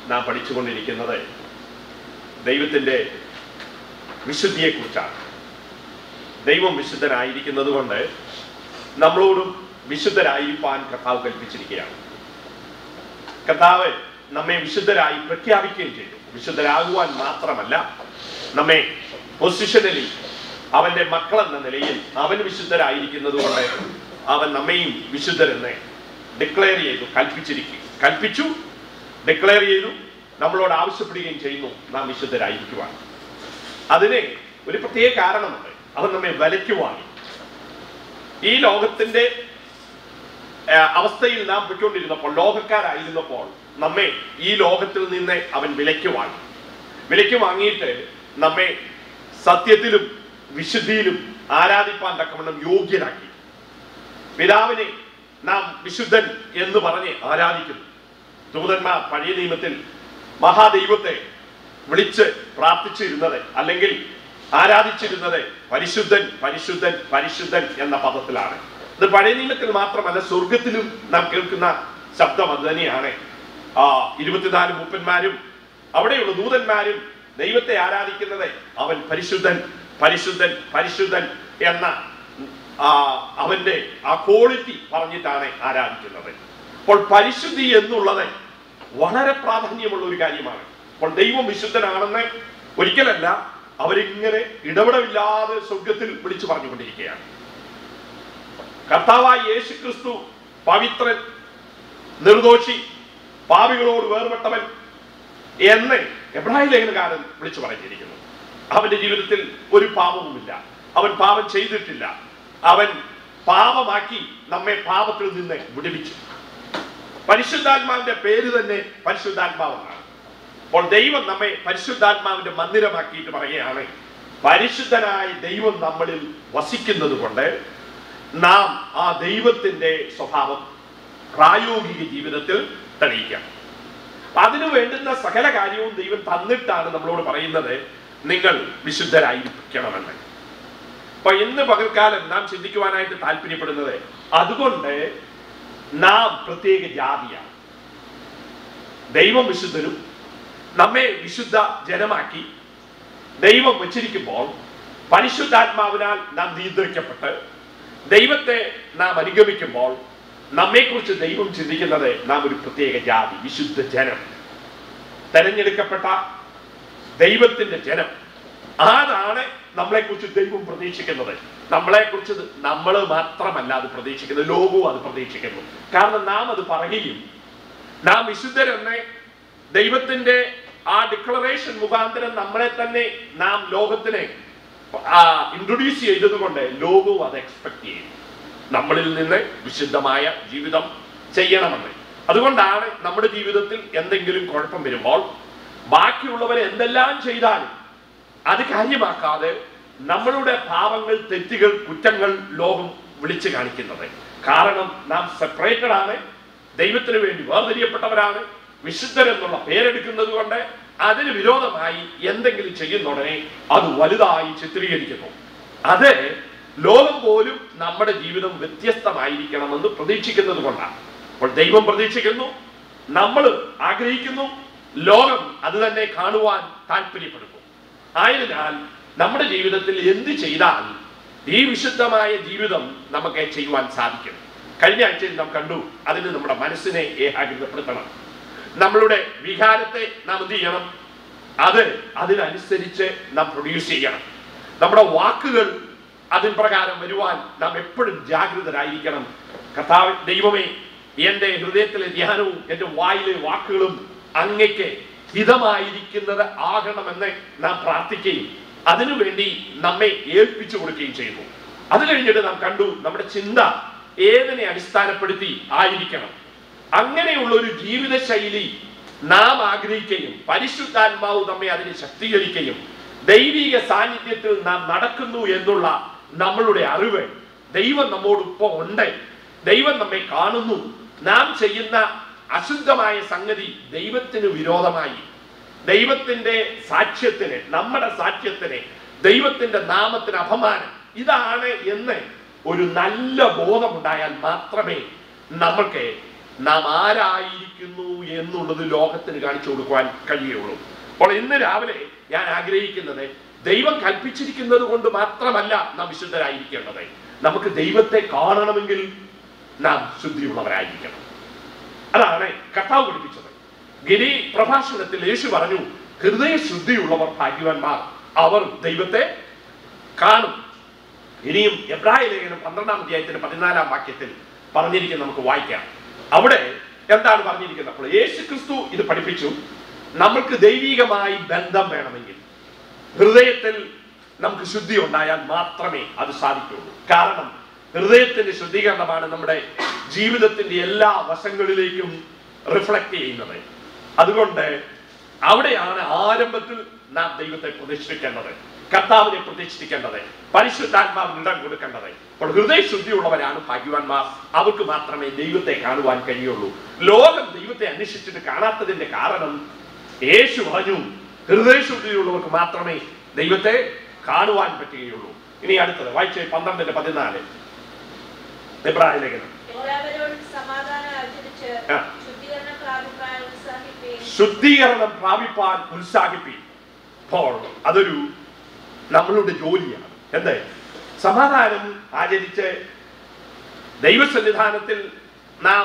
നാം പഠിച്ചുകൊണ്ടിരിക്കുന്നത് ദൈവത്തിൻ്റെ വിശുദ്ധിയെക്കുറിച്ചാണ് ദൈവം വിശുദ്ധനായിരിക്കുന്നത് കൊണ്ട് നമ്മളോടും വിശുദ്ധരായിരിക്കാൻ കർത്താവ് കൽപ്പിച്ചിരിക്കുകയാണ് കർത്താവ് നമ്മെ വിശുദ്ധരായി പ്രഖ്യാപിക്കുകയും ചെയ്തു വിശുദ്ധരാകുവാൻ മാത്രമല്ല നമ്മെ പൊസിഷനലി അവന്റെ മക്കളെന്ന നിലയിൽ അവൻ വിശുദ്ധരായിരിക്കുന്നത് കൊണ്ട് അവൻ നമ്മെയും വിശുദ്ധരെന്ന് ഡിക്ലെയർ ചെയ്തു കൽപ്പിച്ചിരിക്കും കൽപ്പിച്ചു ഡിക്ലെയർ ചെയ്തു നമ്മളോട് ആവശ്യപ്പെടുകയും ചെയ്യുന്നു നാം വിശുദ്ധരായിരിക്കുവാൻ അതിന് ഒരു പ്രത്യേക കാരണമുണ്ട് അവൻ നമ്മെ വിലയ്ക്ക് വാങ്ങി ഈ ലോകത്തിന്റെ ആ, അവസ്ഥയിൽ നാം പൊയ്ക്കൊണ്ടിരുന്നപ്പോൾ ലോകക്കാരായിരുന്നപ്പോൾ നമ്മെ ഈ ലോകത്തിൽ നിന്ന് അവൻ വിലയ്ക്ക് വാങ്ങി വിലയ്ക്ക് വാങ്ങിയിട്ട് നമ്മെ സത്യത്തിലും വിശുദ്ധിയിലും ആരാധിപ്പാൻ തക്കവണ്ണം യോഗ്യരാക്കി പിതാവിനെ നാം വിശുദ്ധൻ എന്ന് പറഞ്ഞ് ആരാധിക്കുന്നു ദൂതന്മാർ പഴയ നിയമത്തിൽ മഹാദൈവത്തെ വിളിച്ച് പ്രാർത്ഥിച്ചിരുന്നത് അല്ലെങ്കിൽ ആരാധിച്ചിരുന്നത് പരിശുദ്ധൻ പരിശുദ്ധൻ പരിശുദ്ധൻ എന്ന പദത്തിലാണ് ഇത് പഴയ നിയമത്തിൽ മാത്രമല്ല സ്വർഗത്തിലും നാം കേൾക്കുന്ന ശബ്ദം അത് തന്നെയാണ് ആ ഇരുപത്തിനാല് മൂപ്പന്മാരും അവിടെയുള്ള ദൂതന്മാരും ദൈവത്തെ ആരാധിക്കുന്നത് അവൻ പരിശുദ്ധൻ പരിശുദ്ധൻ പരിശുദ്ധൻ എന്ന ആ അവന്റെ ആ ക്വാളിറ്റി പറഞ്ഞിട്ടാണ് ആരാധിക്കുന്നത് അപ്പോൾ പരിശുദ്ധി എന്നുള്ളത് വളരെ പ്രാധാന്യമുള്ള ഒരു കാര്യമാണ് അപ്പോൾ ദൈവം വിശുദ്ധനാണെന്ന് ഒരിക്കലല്ല അവരിങ്ങനെ ഇടപെടമില്ലാതെ സ്വർഗത്തിൽ വിളിച്ചു പറഞ്ഞുകൊണ്ടിരിക്കുകയാണ് കർത്താവായ യേശു ക്രിസ്തു പവിത്രൻ നിർദോഷി പാപികളോട് വേർപെട്ടവൻ എന്ന് എബ്രാഹിം ലേഖനകാരൻ വിളിച്ചു പറഞ്ഞിരിക്കുന്നു അവന്റെ ജീവിതത്തിൽ ഒരു പാപവുമില്ല അവൻ പാപം ചെയ്തിട്ടില്ല അവൻ പാപമാക്കി നമ്മെ പാപത്തിൽ നിന്ന് വിടുവിച്ചു പരിശുദ്ധാത്മാവിന്റെ പേര് തന്നെ പരിശുദ്ധാത്മാവെന്നാണ് അപ്പോൾ ദൈവം നമ്മെ പരിശുദ്ധാത്മാവിന്റെ മന്ദിരമാക്കിയിട്ട് പറയുകയാണ് പരിശുദ്ധനായ ദൈവം നമ്മളിൽ വസിക്കുന്നത് കൊണ്ട് നാം ആ ദൈവത്തിന്റെ സ്വഭാവം പ്രായോഗിക ജീവിതത്തിൽ തെളിയിക്കാം അപ്പൊ അതിനു വേണ്ടുന്ന സകല കാര്യവും ദൈവം തന്നിട്ടാണ് നമ്മളോട് പറയുന്നത് നിങ്ങൾ വിശുദ്ധരായിരിക്കണമെന്ന് അപ്പൊ ഇന്ന് പകൽക്കാലം നാം ചിന്തിക്കുവാനായിട്ട് താല്പര്യപ്പെടുന്നത് അതുകൊണ്ട് നാം പ്രത്യേക ജാതിയാണ് ദൈവം വിശുദ്ധരും നമ്മെ വിശുദ്ധ ജനമാക്കി ദൈവം വച്ചിരിക്കുമ്പോൾ പരിശുദ്ധാത്മാവിനാൽ നാം നിയന്ത്രിക്കപ്പെട്ട് ദൈവത്തെ നാം അനുഗമിക്കുമ്പോൾ നമ്മെക്കുറിച്ച് ദൈവം ചിന്തിക്കുന്നത് നാം ഒരു പ്രത്യേക ജാതി വിശുദ്ധ ജനം തെരഞ്ഞെടുക്കപ്പെട്ട ദൈവത്തിന്റെ ജനം അതാണ് നമ്മളെക്കുറിച്ച് ദൈവം പ്രതീക്ഷിക്കുന്നത് നമ്മളെക്കുറിച്ച് നമ്മൾ മാത്രമല്ല അത് പ്രതീക്ഷിക്കുന്നത് ലോകവും അത് പ്രതീക്ഷിക്കുന്നു കാരണം നാം അത് പറയുകയും നാം വിശുദ്ധരെന്ന് ദൈവത്തിന്റെ ആ ഡിക്ലറേഷൻ മുഖാന്തരം നമ്മളെ തന്നെ നാം ലോകത്തിനെ ഇൻട്രൊഡ്യൂസ് ചെയ്തത് കൊണ്ട് ലോകവും അത് എക്സ്പെക്ട് ചെയ്യും നമ്മളിൽ നിന്ന് വിശുദ്ധമായ ജീവിതം ചെയ്യണമെന്ന് അതുകൊണ്ടാണ് നമ്മുടെ ജീവിതത്തിൽ എന്തെങ്കിലും കുഴപ്പം വരുമ്പോൾ ബാക്കിയുള്ളവരെ എന്തെല്ലാം ചെയ്താലും അത് കാര്യമാക്കാതെ നമ്മളുടെ പാപങ്ങൾ തെറ്റുകൾ കുറ്റങ്ങൾ ലോകം വിളിച്ചു കാണിക്കുന്നത് കാരണം നാം സെപ്പറേറ്റഡ് ആണ് ദൈവത്തിന് വേണ്ടി വേർതിരിയപ്പെട്ടവരാണ് വിശുദ്ധരെന്നുള്ള പേരെടുക്കുന്നത് കൊണ്ട് അതിന് വിരോധമായി എന്തെങ്കിലും ചെയ്യുന്ന ഉടനെ അത് വലുതായി ചിത്രീകരിക്കുന്നു അത് ലോകം പോലും നമ്മുടെ ജീവിതം വ്യത്യസ്തമായിരിക്കണമെന്ന് പ്രതീക്ഷിക്കുന്നത് കൊണ്ടാണ് അപ്പോൾ ദൈവം പ്രതീക്ഷിക്കുന്നു നമ്മൾ ആഗ്രഹിക്കുന്നു ലോകം അത് തന്നെ കാണുവാൻ താല്പര്യപ്പെടുന്നു ആയതിനാൽ നമ്മുടെ ജീവിതത്തിൽ എന്ത് ചെയ്താൽ ഈ വിശുദ്ധമായ ജീവിതം നമുക്ക് ചെയ്യുവാൻ സാധിക്കും കഴിഞ്ഞ ആഴ്ചയിൽ നാം കണ്ടു അതിന് നമ്മുടെ മനസ്സിനെ ഏകാഗ്രതപ്പെടുത്തണം നമ്മളുടെ വികാരത്തെ നാം എന്ത് ചെയ്യണം അത് അതിനനുസരിച്ച് നാം പ്രൊഡ്യൂസ് ചെയ്യണം നമ്മുടെ വാക്കുകൾ അതിൻ പ്രകാരം വരുവാൻ നാം എപ്പോഴും ജാഗ്രതരായിരിക്കണം കർത്താവ് ദൈവമേ എൻ്റെ ഹൃദയത്തിലെ ധ്യാനവും എൻ്റെ വായിലെ വാക്കുകളും അങ്ങയ്ക്ക് ഹിതമായിരിക്കുന്നത് ആകണമെന്ന് നാം പ്രാർത്ഥിക്കുകയും അതിനുവേണ്ടി നമ്മെ ഏൽപ്പിച്ചു കൊടുക്കുകയും ചെയ്യുന്നു അത് കഴിഞ്ഞിട്ട് നാം കണ്ടു നമ്മുടെ ചിന്ത ഏതിനെ അടിസ്ഥാനപ്പെടുത്തി ആയിരിക്കണം അങ്ങനെയുള്ള ഒരു ജീവിത ശൈലി നാം ആഗ്രഹിക്കുകയും പരിശുദ്ധാത്മാവ് നമ്മെ അതിനെ ശക്തീകരിക്കുകയും ദൈവിക സാന്നിധ്യത്തിൽ നാം നടക്കുന്നു എന്നുള്ള നമ്മളുടെ അറിവ് ദൈവം നമ്മോടൊപ്പം ഉണ്ട് ദൈവം നമ്മെ കാണുന്നു നാം ചെയ്യുന്ന അശുദ്ധമായ സംഗതി ദൈവത്തിന് വിരോധമായി ദൈവത്തിന്റെ സാക്ഷ്യത്തിന് നമ്മുടെ സാക്ഷ്യത്തിന് ദൈവത്തിന്റെ നാമത്തിന് അപമാനം ഇതാണ് എന്ന് ഒരു നല്ല ബോധമുണ്ടായാൽ മാത്രമേ നമ്മൾക്ക് നാം ആരായിരിക്കുന്നു എന്നുള്ളത് ലോകത്തിന് കാണിച്ചു കൊടുക്കുവാൻ കഴിയുള്ളൂ അപ്പോൾ ഇന്ന് രാവിലെ ഞാൻ ആഗ്രഹിക്കുന്നത് ദൈവം കൽപ്പിച്ചിരിക്കുന്നത് കൊണ്ട് മാത്രമല്ല നാം വിശുദ്ധരായിരിക്കേണ്ടത് നമുക്ക് ദൈവത്തെ കാണണമെങ്കിൽ നാം ശുദ്ധിയുള്ളവരായിരിക്കണം അതാണ് കർത്താവ് പഠിപ്പിച്ചത് ഗിരി പ്രഭാഷണത്തിൽ യേശു പറഞ്ഞു ഹൃദയ ശുദ്ധിയുള്ളവർ ഭാഗ്യവാന്മാർ അവർ ദൈവത്തെ കാണും ഇനിയും എബ്രായ ലേഖനം പന്ത്രണ്ടാം അധ്യായത്തിന്റെ പതിനാലാം വാക്യത്തിൽ പറഞ്ഞിരിക്കുന്നത് നമുക്ക് വായിക്കാം അവിടെ എന്താണ് പറഞ്ഞിരിക്കുന്നത് അപ്പോൾ യേശു ക്രിസ്തു ഇത് പഠിപ്പിച്ചു നമ്മൾക്ക് ദൈവികമായി ബന്ധം വേണമെങ്കിൽ ഹൃദയത്തിൽ നമുക്ക് ശുദ്ധി ഉണ്ടായാൽ മാത്രമേ അത് സാധിക്കുള്ളൂ കാരണം ഹൃദയത്തിന്റെ ശുദ്ധീകരണമാണ് നമ്മുടെ ജീവിതത്തിന്റെ എല്ലാ വശങ്ങളിലേക്കും റിഫ്ലക്ട് ചെയ്യുന്നത് അതുകൊണ്ട് അവിടെയാണ് ആരംഭത്തിൽ നാം ദൈവത്തെ പ്രതിഷ്ഠിക്കേണ്ടത് കർത്താവിനെ പ്രതിഷ്ഠിക്കേണ്ടത് പരിശുദ്ധാത്മാവിന് ഇടം കൊടുക്കേണ്ടത് അപ്പോൾ ഹൃദയശുദ്ധിയുള്ളവരാണ് ഭാഗ്യവാന്മാർ അവർക്ക് മാത്രമേ ദൈവത്തെ കാണുവാൻ കഴിയുള്ളൂ ലോകം ദൈവത്തെ അന്വേഷിച്ചിട്ട് കാണാത്തതിന്റെ കാരണം യേശു പറഞ്ഞു ഹൃദയശുദ്ധിയുള്ളവർക്ക് മാത്രമേ ദൈവത്തെ കാണുവാൻ പറ്റുകയുള്ളൂ ഇനി അടുത്തത് വായിച്ച പന്ത്രണ്ടിന്റെ പതിനാല് എബ്രാഹിം ലേഖനം എല്ലാവരോടും സമാധാനം ആചരിച്ച് ആ. ശുദ്ധീകരണം പ്രാപിക്കാൻ ഉത്സാഹിപ്പീൻ ശുദ്ധീകരണം പ്രാപിപ്പാൻ ഉത്സാഹിപ്പി അപ്പോൾ അതൊരു നമ്മളുടെ ജോലിയാണ് എന്ത് സമാധാനം ആചരിച്ച് ദൈവസന്നിധാനത്തിൽ നാം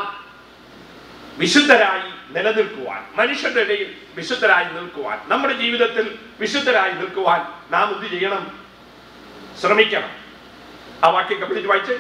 വിശുദ്ധരായി നിലനിൽക്കുവാൻ മനുഷ്യരുടെ ഇടയിൽ വിശുദ്ധരായി നിൽക്കുവാൻ നമ്മുടെ ജീവിതത്തിൽ വിശുദ്ധരായി നിൽക്കുവാൻ നാം എന്ത് ചെയ്യണം ശ്രമിക്കണം ആ വാക്യം കപ്പിളിച്ച് വായിച്ച്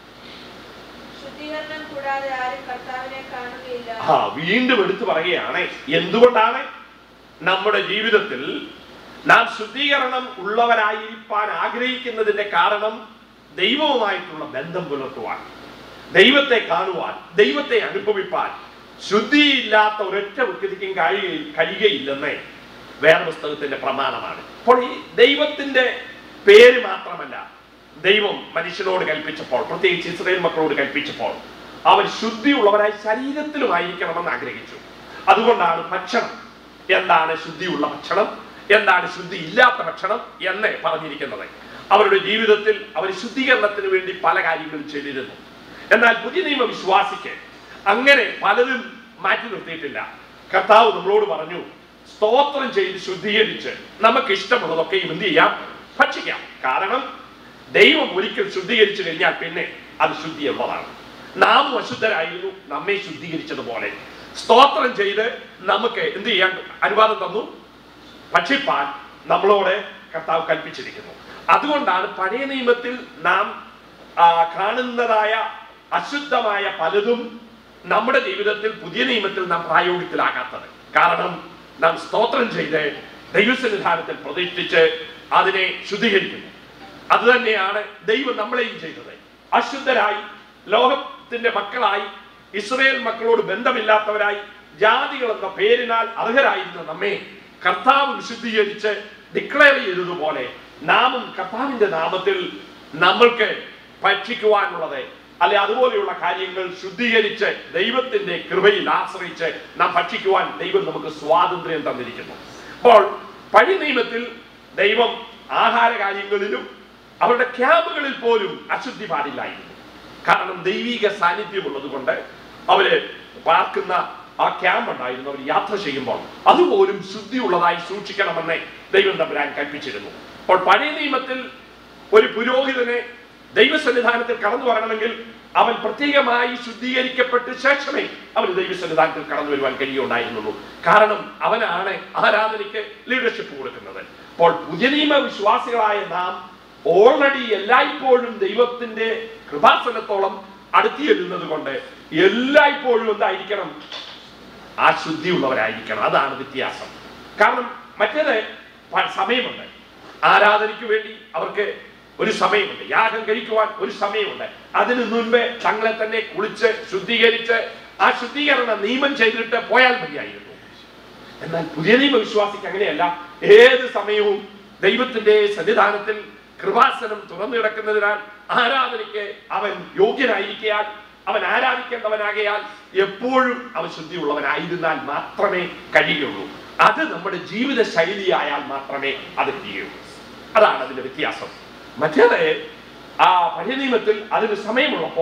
ശുദ്ധീകരണം കൂടാതെ ആരും കർത്താവിനെ കാണുകയില്ല ആ വീണ്ടും എടുത്തു പറയുകയാണ് എന്തുകൊണ്ടാണ് നമ്മുടെ ജീവിതത്തിൽ നാം ശുദ്ധീകരണം ഉള്ളവരായിരിക്കാൻ ആഗ്രഹിക്കുന്നതിന്റെ കാരണം ദൈവവുമായിട്ടുള്ള ബന്ധം പുലർത്തുവാൻ ദൈവത്തെ കാണുവാൻ ദൈവത്തെ അനുഭവിപ്പാൻ ശുദ്ധിയില്ലാത്ത ഒരൊറ്റ വ്യക്തിക്കും കഴിയ കഴിയുകയില്ലെന്നേ വേദപുസ്തകത്തിന്റെ പ്രമാണമാണ് അപ്പോൾ ഈ ദൈവത്തിന്റെ പേര് മാത്രമല്ല ദൈവം മനുഷ്യനോട് കൽപ്പിച്ചപ്പോൾ പ്രത്യേകിച്ച് ഇസ്രയേൽ മക്കളോട് കൽപ്പിച്ചപ്പോൾ അവർ ശുദ്ധിയുള്ളവരായി ശരീരത്തിലുമായിരിക്കണമെന്ന് ആഗ്രഹിച്ചു അതുകൊണ്ടാണ് ഭക്ഷണം എന്താണ് ശുദ്ധിയുള്ള ഭക്ഷണം എന്താണ് ശുദ്ധി ഇല്ലാത്ത ഭക്ഷണം എന്ന് പറഞ്ഞിരിക്കുന്നത് അവരുടെ ജീവിതത്തിൽ അവർ ശുദ്ധീകരണത്തിന് വേണ്ടി പല കാര്യങ്ങളും ചെയ്തിരുന്നു എന്നാൽ പുതിയ നിയമ വിശ്വാസിക്ക് അങ്ങനെ പലതും മാറ്റി നിർത്തിയിട്ടില്ല കർത്താവ് നമ്മളോട് പറഞ്ഞു സ്തോത്രം ചെയ്ത് ശുദ്ധീകരിച്ച് നമുക്ക് ഇഷ്ടമുള്ളതൊക്കെയും എന്ത് ചെയ്യാം ഭക്ഷിക്കാം കാരണം ദൈവം ഒരിക്കൽ ശുദ്ധീകരിച്ചു കഴിഞ്ഞാൽ പിന്നെ അത് ശുദ്ധിയുള്ളതാണ് നാം അശുദ്ധരായിരുന്നു നമ്മെ ശുദ്ധീകരിച്ചതുപോലെ സ്തോത്രം ചെയ്ത് നമുക്ക് എന്ത് ചെയ്യാൻ അനുവാദം തന്നു ഭക്ഷിപ്പാൻ നമ്മളോട് കർത്താവ് കൽപ്പിച്ചിരിക്കുന്നു അതുകൊണ്ടാണ് പഴയ നിയമത്തിൽ നാം ആ, കാണുന്നതായ അശുദ്ധമായ പലതും നമ്മുടെ ജീവിതത്തിൽ പുതിയ നിയമത്തിൽ നാം പ്രായോഗികത്തിലാകാത്തത് കാരണം നാം സ്തോത്രം ചെയ്ത് ദൈവസന്നിധാനത്തിൽ പ്രതിഷ്ഠിച്ച് അതിനെ ശുദ്ധീകരിക്കുന്നു അത് തന്നെയാണ് ദൈവം നമ്മളെയും ചെയ്തത് അശുദ്ധരായി ലോകത്തിന്റെ മക്കളായി ഇസ്രയേൽ മക്കളോട് ബന്ധമില്ലാത്തവരായി ജാതികൾ എന്ന പേരിനാൽ അർഹരായിരുന്ന നമ്മെ കർത്താവ് വിശുദ്ധീകരിച്ച് ഡിക്ലെയർ ചെയ്തതുപോലെ നാമും കർത്താവിന്റെ നാമത്തിൽ നമ്മൾക്ക് ഭക്ഷിക്കുവാനുള്ളത് അല്ലെ അതുപോലെയുള്ള കാര്യങ്ങൾ ശുദ്ധീകരിച്ച് ദൈവത്തിന്റെ കൃപയിൽ ആശ്രയിച്ച് നാം ഭക്ഷിക്കുവാൻ ദൈവം നമുക്ക് സ്വാതന്ത്ര്യം തന്നിരിക്കുന്നു അപ്പോൾ പഴയ നിയമത്തിൽ ദൈവം ആഹാര കാര്യങ്ങളിലും അവരുടെ ക്യാമ്പുകളിൽ പോലും അശുദ്ധി പാടില്ലായിരുന്നു കാരണം ദൈവിക സാന്നിധ്യമുള്ളത് കൊണ്ട് അവര് പാർക്കുന്ന ആ ക്യാമ്പ് ഉണ്ടായിരുന്നു അവർ യാത്ര ചെയ്യുമ്പോൾ അതുപോലും ശുദ്ധിയുള്ളതായി സൂക്ഷിക്കണമെന്ന് ദൈവം തമ്പുരാൻ കൽപ്പിച്ചിരുന്നു അപ്പോൾ പഴയ നിയമത്തിൽ ഒരു പുരോഹിതനെ ദൈവസന്നിധാനത്തിൽ കടന്നു വരണമെങ്കിൽ അവൻ പ്രത്യേകമായി ശുദ്ധീകരിക്കപ്പെട്ട ശേഷമേ അവന് ദൈവസന്നിധാനത്തിൽ കടന്നു വരുവാൻ കഴിയുണ്ടായിരുന്നുള്ളൂ കാരണം അവനാണ് ആരാധനയ്ക്ക് ലീഡർഷിപ്പ് കൊടുക്കുന്നത് അപ്പോൾ പുതിയ നിയമ വിശ്വാസികളായ നാം ഓൾറെഡി എല്ലായ്പ്പോഴും ദൈവത്തിന്റെ കൃപാസനത്തോളം അടുത്തി ചെല്ലുന്നത് കൊണ്ട് എല്ലായ്പ്പോഴും എന്തായിരിക്കണം ആ ശുദ്ധിയുള്ളവരായിരിക്കണം അതാണ് വ്യത്യാസം കാരണം മറ്റേത് പ- സമയമുണ്ട് ആരാധനയ്ക്ക് വേണ്ടി അവർക്ക് ഒരു സമയമുണ്ട് യാഗം കഴിക്കുവാൻ ഒരു സമയമുണ്ട് അതിനു മുൻപേ തങ്ങളെ തന്നെ കുളിച്ച് ശുദ്ധീകരിച്ച് ആ ശുദ്ധീകരണം നിയമം ചെയ്തിട്ട് പോയാൽ മതിയായിരുന്നു എന്നാൽ പുതിയ നിയമ വിശ്വാസിക്ക് അങ്ങനെയല്ല ഏത് സമയവും ദൈവത്തിന്റെ സന്നിധാനത്തിൽ കൃപാസനം തുറന്നു കിടക്കുന്നതിനാൽ ആരാധനയ്ക്ക് അവൻ യോഗ്യനായിരിക്കാൻ അവൻ ആരാധിക്കേണ്ടവനാകയാൽ എപ്പോഴും അവൻ ശുദ്ധിയുള്ളവനായിരുന്നാൽ മാത്രമേ കഴിയുള്ളൂ അത് നമ്മുടെ ജീവിത ശൈലിയായാൽ മാത്രമേ അത് കഴിയുള്ളൂ അതാണ് അതിന്റെ വ്യത്യാസം മറ്റേത് ആ പഴയ നിയമത്തിൽ അതിന് സമയമുള്ളപ്പോൾ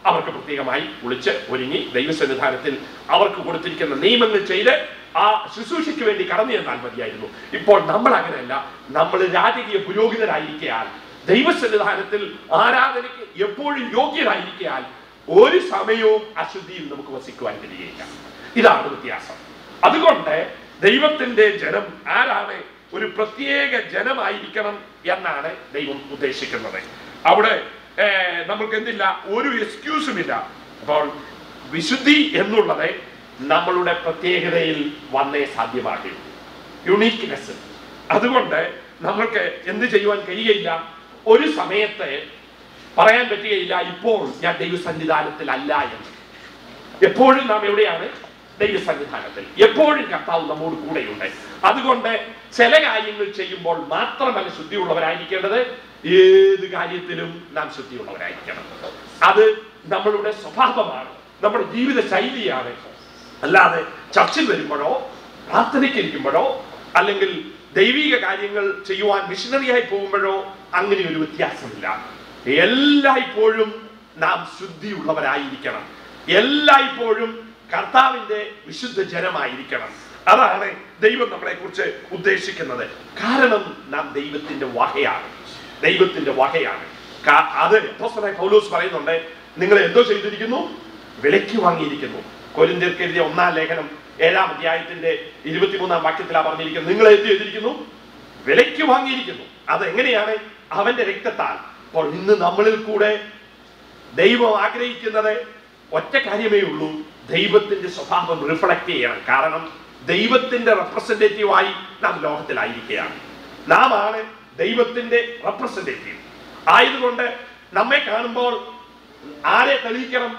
അവർക്ക് പ്രത്യേകമായി കുളിച്ച് ഒരുങ്ങി ദൈവസന്നിധാനത്തിൽ അവർക്ക് കൊടുത്തിരിക്കുന്ന നിയമങ്ങൾ ചെയ്ത് ആ ശുശ്രൂഷയ്ക്ക് വേണ്ടി കടന്നു ചെന്നാൽ മതിയായിരുന്നു ഇപ്പോൾ നമ്മൾ അങ്ങനെയല്ല നമ്മൾ രാജകീയ പുരോഹിതരായിരിക്കയാൽ ദൈവസന്നിധാനത്തിൽ ആരാധനയ്ക്ക് എപ്പോഴും യോഗ്യരായിരിക്കയാൽ ഒരു സമയവും അശുദ്ധിയിൽ നമുക്ക് വസിക്കുവാൻ കഴിയുകയില്ല ഇതാണ് വ്യത്യാസം അതുകൊണ്ട് ദൈവത്തിന്റെ ജനം ആരാണ് ഒരു പ്രത്യേക ജനമായിരിക്കണം എന്നാണ് ദൈവം ഉദ്ദേശിക്കുന്നത് അവിടെ ഏർ, നമുക്ക് എന്തില്ല ഒരു എക്സ്ക്യൂസും ഇല്ല അപ്പോൾ വിശുദ്ധി എന്നുള്ളത് നമ്മളുടെ പ്രത്യേകതയിൽ വന്നേ സാധ്യമാകൂ യുണീക്ക്നെസ് അതുകൊണ്ട് നമ്മൾക്ക് എന്ത് ചെയ്യുവാൻ കഴിയുകയില്ല ഒരു സമയത്ത് പറയാൻ പറ്റുകയില്ല ഇപ്പോൾ ഞാൻ ദൈവസന്നിധാനത്തിലല്ല എന്ന് എപ്പോഴും നാം എവിടെയാണ് ദൈവസന്നിധാനത്തിൽ എപ്പോഴും കർത്താവ് നമ്മോട് കൂടെയുണ്ട് അതുകൊണ്ട് ചില കാര്യങ്ങൾ ചെയ്യുമ്പോൾ മാത്രമല്ല ശുദ്ധിയുള്ളവരായിരിക്കേണ്ടത് ഏത് കാര്യത്തിലും നാം ശുദ്ധിയുള്ളവരായിരിക്കണം അത് നമ്മളുടെ സ്വഭാവമാണ് നമ്മുടെ ജീവിത ശൈലിയാണ് അല്ലാതെ ചർച്ചിൽ വരുമ്പോഴോ പ്രാർത്ഥനയ്ക്ക് ഇരിക്കുമ്പോഴോ അല്ലെങ്കിൽ ദൈവിക കാര്യങ്ങൾ ചെയ്യുവാൻ മിഷനറിയായി പോകുമ്പോഴോ അങ്ങനെ ഒരു വ്യത്യാസമില്ല എല്ലായ്പ്പോഴും നാം ശുദ്ധിയുള്ളവരായിരിക്കണം എല്ലായ്പ്പോഴും കർത്താവിന്റെ വിശുദ്ധ ജനമായിരിക്കണം അതാണ് ദൈവം നമ്മളെ കുറിച്ച് ഉദ്ദേശിക്കുന്നത് കാരണം നാം ദൈവത്തിന്റെ വകയാണ് ദൈവത്തിന്റെ വകയാണ് കാ- അത് അപ്പോസ്തലനായ പൗലോസ് പറയുന്നുണ്ട് നിങ്ങൾ എന്തോ ചെയ്തിരിക്കുന്നു വിലയ്ക്ക് വാങ്ങിയിരിക്കുന്നു കൊരിന്ത്യർക്ക് എഴുതിയ ഒന്നാം ലേഖനം ഏഴാം അധ്യായത്തിന്റെ ഇരുപത്തിമൂന്നാം വാക്യത്തിലാണ് പറഞ്ഞിരിക്കുന്നത് നിങ്ങൾ എന്ത് ചെയ്തിരിക്കുന്നു വിലയ്ക്ക് വാങ്ങിയിരിക്കുന്നു അത് എങ്ങനെയാണ് അവന്റെ രക്തത്താൽ അപ്പോൾ ഇന്ന് നമ്മളിൽ കൂടെ ദൈവം ആഗ്രഹിക്കുന്നത് ഒറ്റ കാര്യമേ ഉള്ളൂ ദൈവത്തിന്റെ സ്വഭാവം റിഫ്ലക്ട് ചെയ്യണം കാരണം ദൈവത്തിന്റെ റെപ്രസെന്റേറ്റീവായി നാം ലോകത്തിലായിരിക്കുകയാണ് നാം ആണ് ദൈവത്തിന്റെ റെപ്രസെന്റേറ്റീവ് ആയതുകൊണ്ട് നമ്മെ കാണുമ്പോൾ ആരെ തെളിയിക്കണം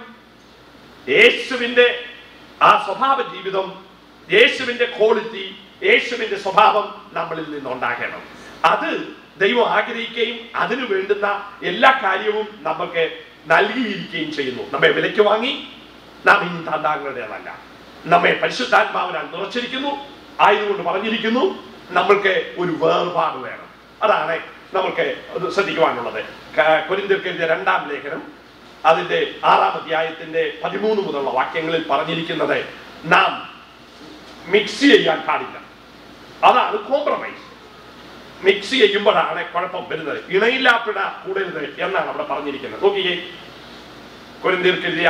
യേശുവിന്റെ ആ സ്വഭാവ ജീവിതം യേശുവിന്റെ ക്വാളിറ്റി യേശുവിന്റെ സ്വഭാവം നമ്മളിൽ നിന്നുണ്ടാകണം അത് ദൈവം ആഗ്രഹിക്കുകയും അതിനു വേണ്ടുന്ന എല്ലാ കാര്യവും നമുക്ക് നൽകിയിരിക്കുകയും ചെയ്യുന്നു നമ്മെ വിലയ്ക്ക് വാങ്ങി നാം ഇനി താന്താങ്ങളുടേതല്ല നമ്മെ പരിശുദ്ധാത്മാവിനാൽ നിറച്ചിരിക്കുന്നു ആയതുകൊണ്ട് പറഞ്ഞിരിക്കുന്നു നമ്മൾക്ക് ഒരു വേർപാട് വേണം അതാണ് നമുക്ക് അത് ശ്രദ്ധിക്കുവാനുള്ളത് ക- കൊരിന്ത്യർക്ക് എഴുതിയ രണ്ടാം ലേഖനം അതിന്റെ ആറാം അധ്യായത്തിന്റെ പതിമൂന്ന് മുതലുള്ള വാക്യങ്ങളിൽ പറഞ്ഞിരിക്കുന്നത് നാം മിക്സ് ചെയ്യാൻ പാടില്ല അതാണ് കോംപ്രമൈസ് മിക്സ് ചെയ്യുമ്പോഴാണ് കുഴപ്പം വരുന്നത് ഇണയില്ലാപ്പിട കൂടരുത് എന്നാണ് അവിടെ പറഞ്ഞിരിക്കുന്നത് നോക്കിയേ കൊരിന്ത്യർക്ക് എഴുതിയ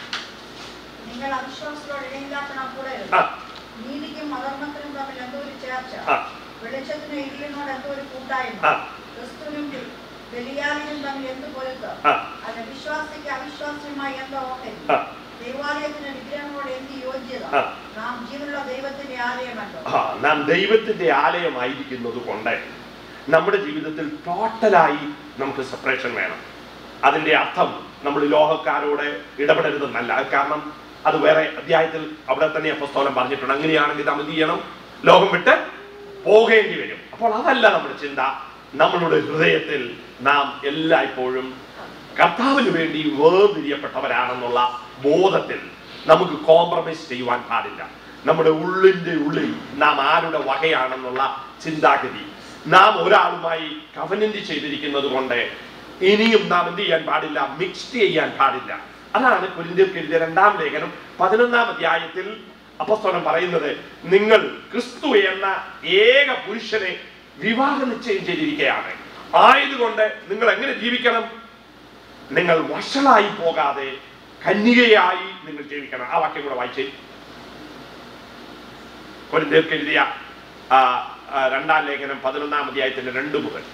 നിങ്ങൾ അവിശ്വാസത്തോടെ ഇടയില്ലാത്തണം കൂടരുത് ആ നീതിക്കും അധർമ്മത്തിനും തമ്മിൽ എന്തോ ഒരു ചേർച്ച ആ വെളിച്ചത്തിനും ഇരുളിനോട് എന്തോ ഒരു കൂട്ടായ്മ ആ ക്രിസ്തുവിനും ബലിയാലിനും തമ്മിൽ എന്ത് പൊരുത്ത് ആ അത് വിശ്വാസിക്ക് അവിശ്വാസിയുമായി എന്തോ ഓഹരി ആ ദൈവാലയത്തിന് വിഗ്രഹങ്ങളോട് എന്ത് യോഗ്യത ആ. നാം ജീവനുള്ള ദൈവത്തിന്റെ ആലയമല്ലോ ആ, നാം ദൈവത്തിന്റെ ആലയമായിരിക്കുന്നത് കൊണ്ട് നമ്മുടെ ജീവിതത്തിൽ ടോട്ടലായി നമുക്ക് സെപ്പറേഷൻ വേണം അതിന്റെ അർത്ഥം നമ്മൾ ലോകക്കാരോട് ഇടപെടരുതെന്നല്ല അത് കാരണം അത് വേറെ അധ്യായത്തിൽ അവിടെ തന്നെ അപ്പസ്തോലം പറഞ്ഞിട്ടുണ്ട് അങ്ങനെയാണെങ്കിൽ നാം എന്ത് ചെയ്യണം ലോകം വിട്ട് പോകേണ്ടി വരും അപ്പോൾ അതല്ല നമ്മുടെ ചിന്ത നമ്മളുടെ ഹൃദയത്തിൽ നാം എല്ലായ്പ്പോഴും കർത്താവിന് വേണ്ടി വേർതിരിയപ്പെട്ടവരാണെന്നുള്ള ബോധത്തിൽ നമുക്ക് കോംപ്രമൈസ് ചെയ്യുവാൻ പാടില്ല നമ്മുടെ ഉള്ളിന്റെ ഉള്ളിൽ നാം ആരുടെ വകയാണെന്നുള്ള ചിന്താഗതി നാം ഒരാളുമായി കവനന്റ് ചെയ്തിരിക്കുന്നത് കൊണ്ട് ഇനിയും നാം എന്ത് ചെയ്യാൻ പാടില്ല മിക്സ് ചെയ്യാൻ പാടില്ല അതാണ് കുരിന്തിയർക്ക് എഴുതിയ രണ്ടാം ലേഖനം പതിനൊന്നാം അധ്യായത്തിൽ അപ്പസ്തോലൻ പറയുന്നത് നിങ്ങൾ ക്രിസ്തു എന്ന ഏക പുരുഷനെ വിവാഹ നിശ്ചയം ചെയ്തിരിക്കുകയാണ് ആയതുകൊണ്ട് നിങ്ങൾ എങ്ങനെ ജീവിക്കണം നിങ്ങൾ വഷളായി പോകാതെ കന്യകയായി നിങ്ങൾ ജീവിക്കണം ആ വാക്യം കൂടെ വായിച്ചേ കൊരിന്ത്യർക്ക് എഴുതിയ ആ, ആ, രണ്ടാം ലേഖനം പതിനൊന്നാം അധ്യായത്തിന്റെ രണ്ട് മുതൽ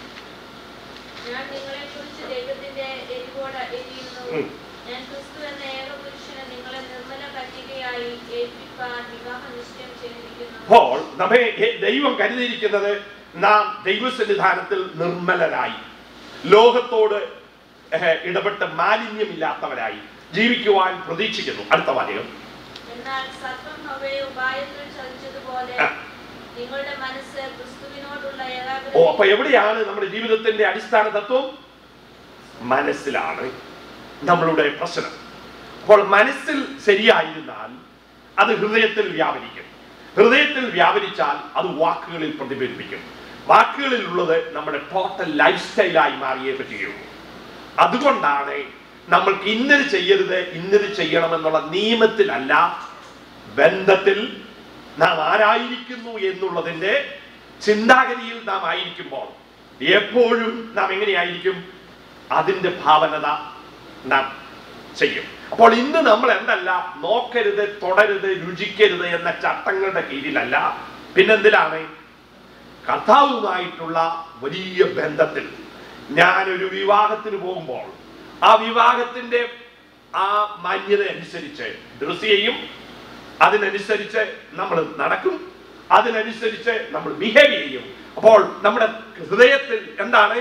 ഞാൻ നിങ്ങളെ കുറിച്ച് ദൈവത്തിന്റെ എരിവോട് എരിയുന്നു ഉം. ഞാൻ ക്രിസ്തു എന്ന ഏക പുരുഷന് നിങ്ങളെ നിർമ്മല കന്യകയായി ഏൽപ്പിക്കാൻ വിവാഹ നിശ്ചയം ചെയ്തിരിക്കുന്നു അപ്പോൾ നമ്മെ എ- ദൈവം കരുതിയിരിക്കുന്നത് നാം ദൈവസന്നിധാനത്തിൽ നിർമ്മലരായി ലോകത്തോട് ഏഹ്, ഇടപെട്ട് മാലിന്യമില്ലാത്തവരായി ജീവിക്കുവാൻ പ്രതീക്ഷിക്കുന്നു അടുത്ത വാചകം എന്നാൽ സർപ്പം ഹവയെ ഉപായത്തിൽ ചതിച്ചതുപോലെ ആ. നിങ്ങളുടെ മനസ്സ് ക്രിസ്തുവിനോടുള്ള ഓ ഏകാഗ്രത അപ്പൊ എവിടെയാണ് നമ്മുടെ ജീവിതത്തിന്റെ അടിസ്ഥാന തത്വം മനസ്സിലാണ് നമ്മളുടെ പ്രശ്നം അപ്പോൾ മനസ്സിൽ ശരിയായിരുന്നാൽ അത് ഹൃദയത്തിൽ വ്യാപരിക്കും ഹൃദയത്തിൽ വ്യാപരിച്ചാൽ അത് വാക്കുകളിൽ പ്രതിഫലിപ്പിക്കും വാക്കുകളിൽ ഉള്ളത് നമ്മുടെ ടോട്ടൽ ലൈഫ് സ്റ്റൈലായി മാറിയേ പറ്റുകയുള്ളൂ അതുകൊണ്ടാണ് നമ്മൾക്ക് ഇന്നത് ചെയ്യരുത് ഇന്നത് ചെയ്യണമെന്നുള്ള നിയമത്തിലല്ല ബന്ധത്തിൽ നാം ആരായിരിക്കുന്നു എന്നുള്ളതിന്റെ ചിന്താഗതിയിൽ നാം ആയിരിക്കുമ്പോൾ എപ്പോഴും നാം എങ്ങനെയായിരിക്കും അതിന്റെ ഭാവനത നാം ചെയ്യും അപ്പോൾ ഇന്ന് നമ്മൾ എന്തല്ല നോക്കരുത് തുടരുത് രുചിക്കരുത് എന്ന ചട്ടങ്ങളുടെ കീഴിലല്ല പിന്നെന്തിലാണ് കർത്താവുമായിട്ടുള്ള വലിയ ബന്ധത്തിൽ ഞാനൊരു വിവാഹത്തിന് പോകുമ്പോൾ ആ വിവാഹത്തിന്റെ ആ മാന്യത അനുസരിച്ച് ഡ്രസ് ചെയ്യും അതിനനുസരിച്ച് നമ്മൾ നടക്കും അതിനനുസരിച്ച് നമ്മൾ ബിഹേവ് ചെയ്യും അപ്പോൾ നമ്മുടെ ഹൃദയത്തിൽ എന്താണ്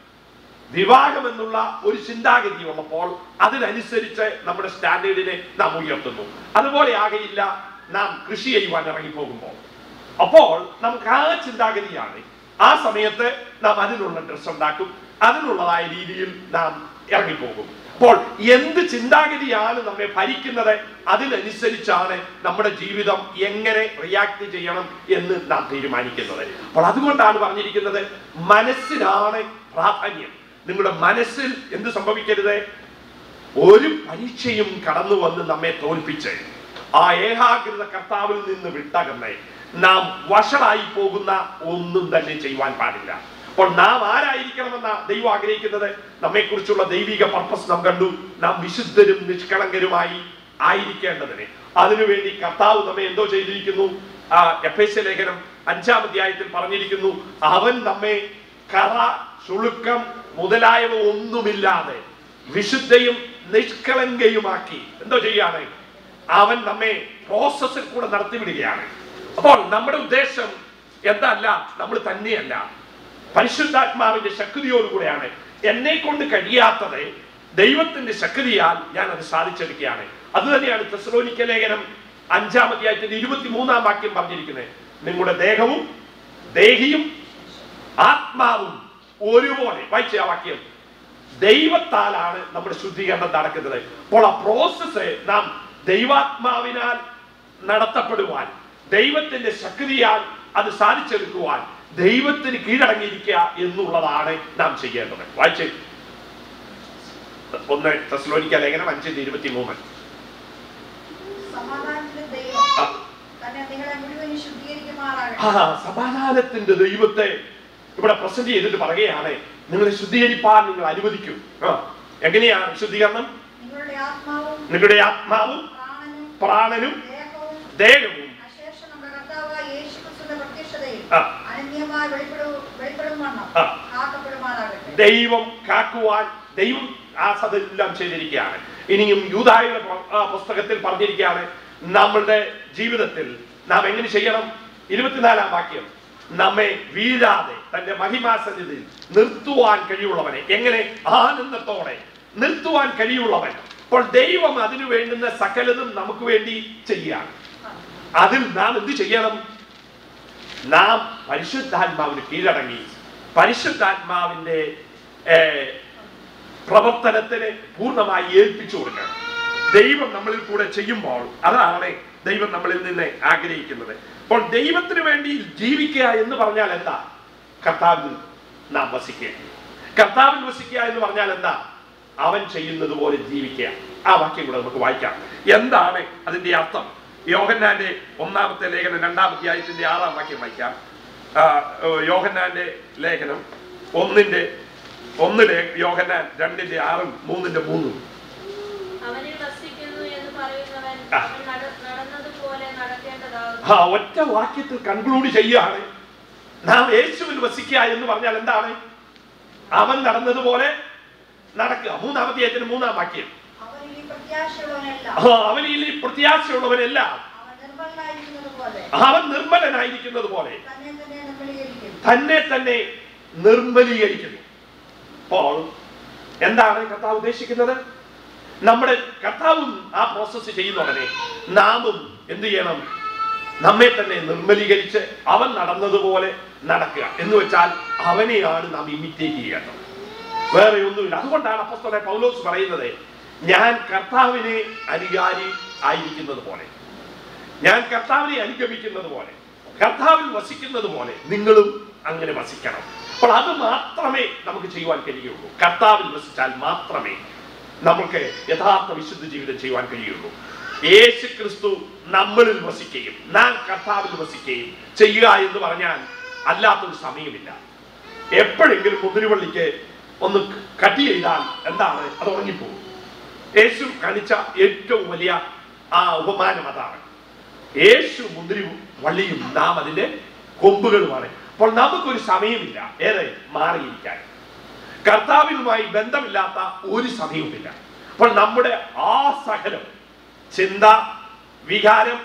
വിവാഹം എന്നുള്ള ഒരു ചിന്താഗതി ഉള്ളപ്പോൾ അതിനനുസരിച്ച് നമ്മുടെ സ്റ്റാൻഡേർഡിനെ നാം ഉയർത്തുന്നു അതുപോലെ ആകയില്ല നാം കൃഷി ചെയ്യുവാൻ ഇറങ്ങിപ്പോകുമ്പോൾ അപ്പോൾ നമുക്ക് ആ ചിന്താഗതിയാണ് ആ സമയത്ത് നാം അതിനുള്ള ഡ്രസ് ഉണ്ടാക്കും അതിനുള്ളതായ രീതിയിൽ നാം ഇറങ്ങിപ്പോകും അപ്പോൾ എന്ത് ചിന്താഗതിയാണ് നമ്മെ ഭരിക്കുന്നത് അതിനനുസരിച്ചാണ് നമ്മുടെ ജീവിതം എങ്ങനെ റിയാക്ട് ചെയ്യണം എന്ന് നാം തീരുമാനിക്കുന്നത് അപ്പോൾ അതുകൊണ്ടാണ് പറഞ്ഞിരിക്കുന്നത് മനസ്സിനാണ് പ്രാധാന്യം നിങ്ങളുടെ മനസ്സിൽ എന്ത് സംഭവിക്കരുത് ഒരു പരീക്ഷയും കടന്നു വന്ന് നമ്മെ തോൽപ്പിച്ച് ആ ഏകാഗ്രത കർത്താവിൽ നിന്ന് വിട്ടകന്ന് നാം വഷളായി പോകുന്ന ഒന്നും തന്നെ ചെയ്യുവാൻ പാടില്ല അപ്പോൾ നാം ആരായിരിക്കണമെന്ന ദൈവം ആഗ്രഹിക്കുന്നത് നമ്മെക്കുറിച്ചുള്ള ദൈവിക പർപ്പസ് നാം കണ്ടു നാം വിശുദ്ധരും നിഷ്കളങ്കരുമായി ആയിരിക്കേണ്ടതിന് അതിനുവേണ്ടി കർത്താവ് നമ്മെ എന്തോ ചെയ്തിരിക്കുന്നു ആ എഫ് ലേഖനം അഞ്ചാം അധ്യായത്തിൽ പറഞ്ഞിരിക്കുന്നു അവൻ നമ്മെ കറ ചുളുക്കം മുതലായവ ഒന്നുമില്ലാതെ വിശുദ്ധയും നിഷ്കളങ്കയുമാക്കി എന്തോ ചെയ്യാണ് അവൻ നമ്മെ പ്രോസസ്സിൽ കൂടെ നടത്തിവിടുകയാണ് അപ്പോൾ നമ്മുടെ ഉദ്ദേശം എന്തല്ല നമ്മൾ തന്നെയല്ല പരിശുദ്ധാത്മാവിന്റെ ശക്തിയോടുകൂടെയാണ് എന്നെ കൊണ്ട് കഴിയാത്തത് ദൈവത്തിന്റെ ശക്തിയാൽ ഞാൻ അത് സാധിച്ചെടുക്കുകയാണ് അത് തന്നെയാണ് തെസ്ലോനിക്ക ലേഖനം അഞ്ചാം അധ്യായത്തിന്റെ ഇരുപത്തി മൂന്നാം വാക്യം പറഞ്ഞിരിക്കുന്നത് നിങ്ങളുടെ ദേഹവും ദേഹിയും ആത്മാവും ഒരുപോലെ വായിച്ച ആ വാക്യം ദൈവത്താലാണ് നമ്മുടെ ശുദ്ധീകരണം നടക്കുന്നത് അപ്പോൾ ആ പ്രോസസ്സ് നാം ദൈവാത്മാവിനാൽ നടത്തപ്പെടുവാൻ ദൈവത്തിന്റെ ശക്തിയാൽ അത് സാധിച്ചെടുക്കുവാൻ ദൈവത്തിന് കീഴടങ്ങിയിരിക്കുക എന്നുള്ളതാണ് നാം ചെയ്യേണ്ടത് വായിച്ച് ഒന്ന് തെസ്ലോനിക്ക ലേഖനം അഞ്ചിന്റെ ഇരുപത്തി മൂന്ന് സമാധാനത്തിന്റെ ദൈവം ആ. തന്നെ നിങ്ങളെ മുഴുവൻ ശുദ്ധീകരിക്കുമാറാകട്ടെ ആ സമാധാനത്തിന്റെ ദൈവത്തെ ഇവിടെ പ്രസന്റ് ചെയ്തിട്ട് പറയുകയാണ് നിങ്ങളെ ശുദ്ധീകരിപ്പാൻ നിങ്ങൾ അനുവദിക്കും ആ എങ്ങനെയാണ് ശുദ്ധീകരണം നിങ്ങളുടെ ആത്മാവും നിങ്ങളുടെ ആത്മാവും പ്രാണനും പ്രാണനും ദേഹവും ദേഹവും അശേഷം നമ്മുടെ കർത്താവായ യേശുക്രിസ്തുവിന്റെ പ്രത്യക്ഷതയിൽ ആ. അനന്യമായി വെളിപ്പെടും വെളിപ്പെടും വണ്ണം ആ. കാക്കപ്പെടുമാറാകട്ടെ ദൈവം കാക്കുവാൻ ദൈവം ആ സതെല്ലാം ചെയ്തിരിക്കുകയാണ് ഇനിയും യൂതായുടെ പ്ര- ആ പുസ്തകത്തിൽ പറഞ്ഞിരിക്കുകയാണ് നമ്മളുടെ ജീവിതത്തിൽ നാം എങ്ങനെ ചെയ്യണം ഇരുപത്തിനാലാം വാക്യം നമ്മെ വീഴാതെ തന്റെ മഹിമാസന്നിധിയിൽ നിർത്തുവാൻ കഴിയുള്ളവനെ എങ്ങനെ ആനന്ദത്തോടെ നിർത്തുവാൻ കഴിയുള്ളവൻ അപ്പോൾ ദൈവം അതിനു വേണ്ടുന്ന സകലതും നമുക്ക് വേണ്ടി ചെയ്യുകയാണ് അതിൽ നാം എന്ത് ചെയ്യണം നാം പരിശുദ്ധാത്മാവിന് കീഴടങ്ങി പരിശുദ്ധാത്മാവിന്റെ ഏർ, പ്രവർത്തനത്തിന് പൂർണ്ണമായി ഏൽപ്പിച്ചു കൊടുക്കണം ദൈവം നമ്മളിൽ കൂടെ ചെയ്യുമ്പോൾ അതാണ് ദൈവം നമ്മളിൽ നിന്ന് ആഗ്രഹിക്കുന്നത് അപ്പോൾ ദൈവത്തിന് വേണ്ടി ജീവിക്കുക എന്ന് പറഞ്ഞാൽ എന്താ കർത്താവിൽ നാം വസിക്കുക കർത്താവിൽ വസിക്കുക എന്ന് പറഞ്ഞാൽ എന്താ അവൻ ചെയ്യുന്നത് പോലെ ജീവിക്കുക ആ വാക്യം കൂടെ നമുക്ക് വായിക്കാം എന്താണ് അതിന്റെ അർത്ഥം യോഹന്നാന്റെ ഒന്നാമത്തെ ലേഖനം രണ്ടാം അധ്യായത്തിന്റെ ആറാം വാക്യം വായിക്കാം ആ, ഏ, യോഹന്നാന്റെ ലേഖനം ഒന്നിന്റെ ഒന്നിലെ യോഹന്നാൻ രണ്ടിന്റെ ആറും മൂന്നിന്റെ മൂന്നും അവനിൽ വസിക്കുന്നു എന്ന് പറയുന്നവൻ ആ. അവൻ നട- നടന്നതുപോലെ നടക്കേണ്ടതാകുന്നു ആ ഒറ്റ വാക്യത്തിൽ കൺക്ലൂഡ് ചെയ്യുകയാണ് നാം യേശുവിൽ വസിക്കുക എന്ന് പറഞ്ഞാൽ എന്താണ് അവൻ നടന്നതുപോലെ നടക്കുക മൂന്നാം അധ്യായത്തിന് മൂന്നാം വാക്യം അവനിൽ ഈ പ്രത്യാശയുള്ളവനല്ല ആ, അവനിൽ ഈ പ്രത്യാശയുള്ളവനെല്ലാം അവൻ നിർമ്മലനായിരിക്കുന്നത് പോലെ അവൻ നിർമ്മലനായിരിക്കുന്നത് പോലെ തന്നെ തന്നെ നിർമ്മലീകരിക്കും തന്നെ തന്നെ നിർമ്മലീകരിക്കുന്നു അപ്പോൾ എന്താണ് കർത്താവ് ഉദ്ദേശിക്കുന്നത് നമ്മുടെ കർത്താവും ആ പ്രോസസ്സ് ചെയ്യുന്ന ഉടനെ നാമും എന്ത് ചെയ്യണം നമ്മെ തന്നെ നിർമ്മലീകരിച്ച് അവൻ നടന്നതുപോലെ നടക്കുക എന്ന് വെച്ചാൽ അവനെയാണ് നാം ഇമിറ്റേറ്റ് ചെയ്യേണ്ടത് വേറെ ഒന്നുമില്ല അതുകൊണ്ടാണ് അപ്പസ്തോലെ പൗലോസ് പറയുന്നത് ഞാൻ കർത്താവിനെ അനുകാരി ആയിരിക്കുന്നത് പോലെ ഞാൻ കർത്താവിനെ അനുഗമിക്കുന്നത് പോലെ കർത്താവിൽ വസിക്കുന്നത് പോലെ നിങ്ങളും അങ്ങനെ വസിക്കണം അപ്പോൾ അത് മാത്രമേ നമുക്ക് ചെയ്യുവാൻ കഴിയുള്ളൂ കർത്താവിൽ വസിച്ചാൽ മാത്രമേ നമുക്ക് യഥാർത്ഥ വിശുദ്ധ ജീവിതം ചെയ്യുവാൻ കഴിയുള്ളൂ യേശു ക്രിസ്തു നമ്മളിൽ വസിക്കുകയും നാം കർത്താവിൽ വസിക്കുകയും ചെയ്യുക എന്ന് പറഞ്ഞാൽ അല്ലാത്തൊരു സമയമില്ല എപ്പോഴെങ്കിലും മുന്തിരിവള്ളിക്ക് ഒന്ന് കട്ട് ചെയ്താൽ എന്താണ് അത് ഉറങ്ങിപ്പോകും യേശു കാണിച്ച ഏറ്റവും വലിയ ആ ഉപമാനം അതാണ് യേശു മുന്തിരി വള്ളിയും നാം അതിന്റെ കൊമ്പുകളുമാണ് അപ്പോൾ നമുക്കൊരു സമയമില്ല ഏറെ മാറിയിരിക്കാൻ കർത്താവിനുമായി ബന്ധമില്ലാത്ത ഒരു സമയവുമില്ല അപ്പോൾ നമ്മുടെ ആ സകലം ചിന്ത വികാരം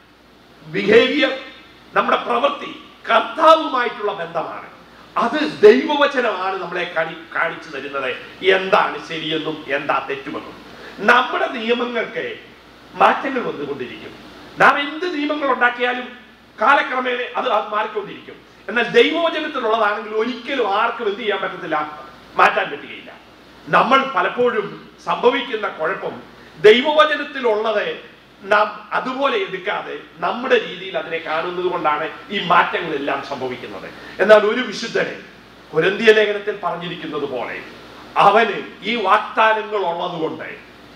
ബിഹേവിയർ നമ്മുടെ പ്രവൃത്തി കർത്താവുമായിട്ടുള്ള ബന്ധമാണ് അത് ദൈവവചനമാണ് നമ്മളെ കാണി കാണിച്ചു തരുന്നത് എന്താണ് ശരിയെന്നും എന്താ തെറ്റുമെന്നും നമ്മുടെ നിയമങ്ങൾക്ക് മാറ്റങ്ങൾ വന്നുകൊണ്ടിരിക്കും നാം എന്ത് നിയമങ്ങൾ ഉണ്ടാക്കിയാലും കാലക്രമേണ അത് അത് മാറിക്കൊണ്ടിരിക്കും എന്നാൽ ദൈവവചനത്തിലുള്ളതാണെങ്കിൽ ഒരിക്കലും ആർക്കും എന്ത് ചെയ്യാൻ പറ്റത്തില്ല മാറ്റാൻ പറ്റുകയില്ല നമ്മൾ പലപ്പോഴും സംഭവിക്കുന്ന കുഴപ്പം ദൈവവചനത്തിലുള്ളത് നാം അതുപോലെ എടുക്കാതെ നമ്മുടെ രീതിയിൽ അതിനെ കാണുന്നത് കൊണ്ടാണ് ഈ മാറ്റങ്ങളെല്ലാം സംഭവിക്കുന്നത് എന്നാൽ ഒരു വിശുദ്ധനെ കുരന്തിയ ലേഖനത്തിൽ പറഞ്ഞിരിക്കുന്നത് പോലെ അവന് ഈ വാഗ്ദാനങ്ങൾ ഉള്ളത് കൊണ്ട്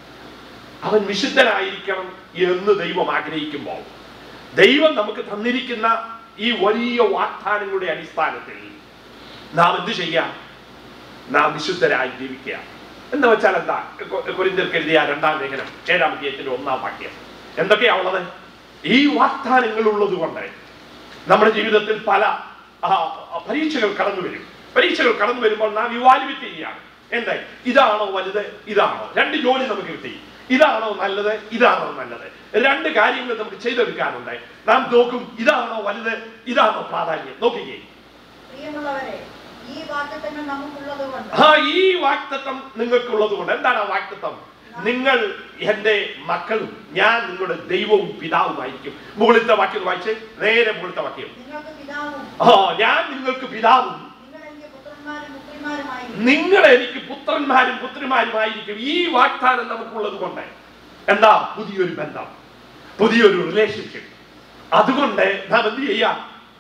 അവൻ വിശുദ്ധനായിരിക്കണം എന്ന് ദൈവം ആഗ്രഹിക്കുമ്പോൾ ദൈവം നമുക്ക് തന്നിരിക്കുന്ന ഈ വലിയ വാഗ്ദാനങ്ങളുടെ അടിസ്ഥാനത്തിൽ നാം എന്ത് ചെയ്യാം നാം വിശുദ്ധരായി ജീവിക്കുക എന്ന് വെച്ചാൽ എന്താ കുരിന്തിർക്ക് എഴുതിയ രണ്ടാം ലേഖനം ഏഴാം അധ്യായത്തിന്റെ ഒന്നാം വാക്യം എന്തൊക്കെയാ ഉള്ളത് ഈ വാഗ്ദാനങ്ങൾ ഉള്ളത് കൊണ്ട് നമ്മുടെ ജീവിതത്തിൽ പല ആ, ആ, പരീക്ഷകൾ കടന്നു വരും പരീക്ഷകൾ കടന്നു വരുമ്പോൾ നാം ഇവാലുവേറ്റ് ചെയ്യുകയാണ് എന്താ ഇതാണോ വലുത് ഇതാണോ രണ്ട് ജോലി നമുക്ക് കിട്ടി ഇതാണോ നല്ലത് ഇതാണോ നല്ലത് രണ്ട് കാര്യങ്ങൾ നമുക്ക് ചെയ്തെടുക്കാനുണ്ട് നാം നോക്കും ഇതാണോ വലുത് ഇതാണോ പ്രാധാന്യം നോക്കിക്കേ പ്രിയമുള്ളവരെ ഈ വാക്തത്വങ്ങൾ നമുക്കുള്ളത് കൊണ്ട് ആ ഈ വാക്തത്വം നിങ്ങൾക്കുള്ളത് കൊണ്ട് എന്താണ് ആ വാക്തത്വം നിങ്ങൾ എന്റെ മക്കളും ഞാൻ നിങ്ങളുടെ ദൈവവും പിതാവുമായിരിക്കും മുകളിലത്തെ വാക്യം വായിച്ച് നേരെ മുകളിലത്തെ വാക്യം നിങ്ങൾക്ക് പിതാവും ആ ഞാൻ നിങ്ങൾക്ക് പിതാവും നിങ്ങൾ എനിക്ക് പുത്രന്മാരും പുത്രിമാരുമായി നിങ്ങൾ എനിക്ക് പുത്രന്മാരും പുത്രിമാരുമായിരിക്കും ഈ വാഗ്ദാനം നമുക്കുള്ളത് കൊണ്ട് എന്താ പുതിയൊരു ബന്ധം പുതിയൊരു റിലേഷൻഷിപ്പ് അതുകൊണ്ട് നാം എന്ത് ചെയ്യാം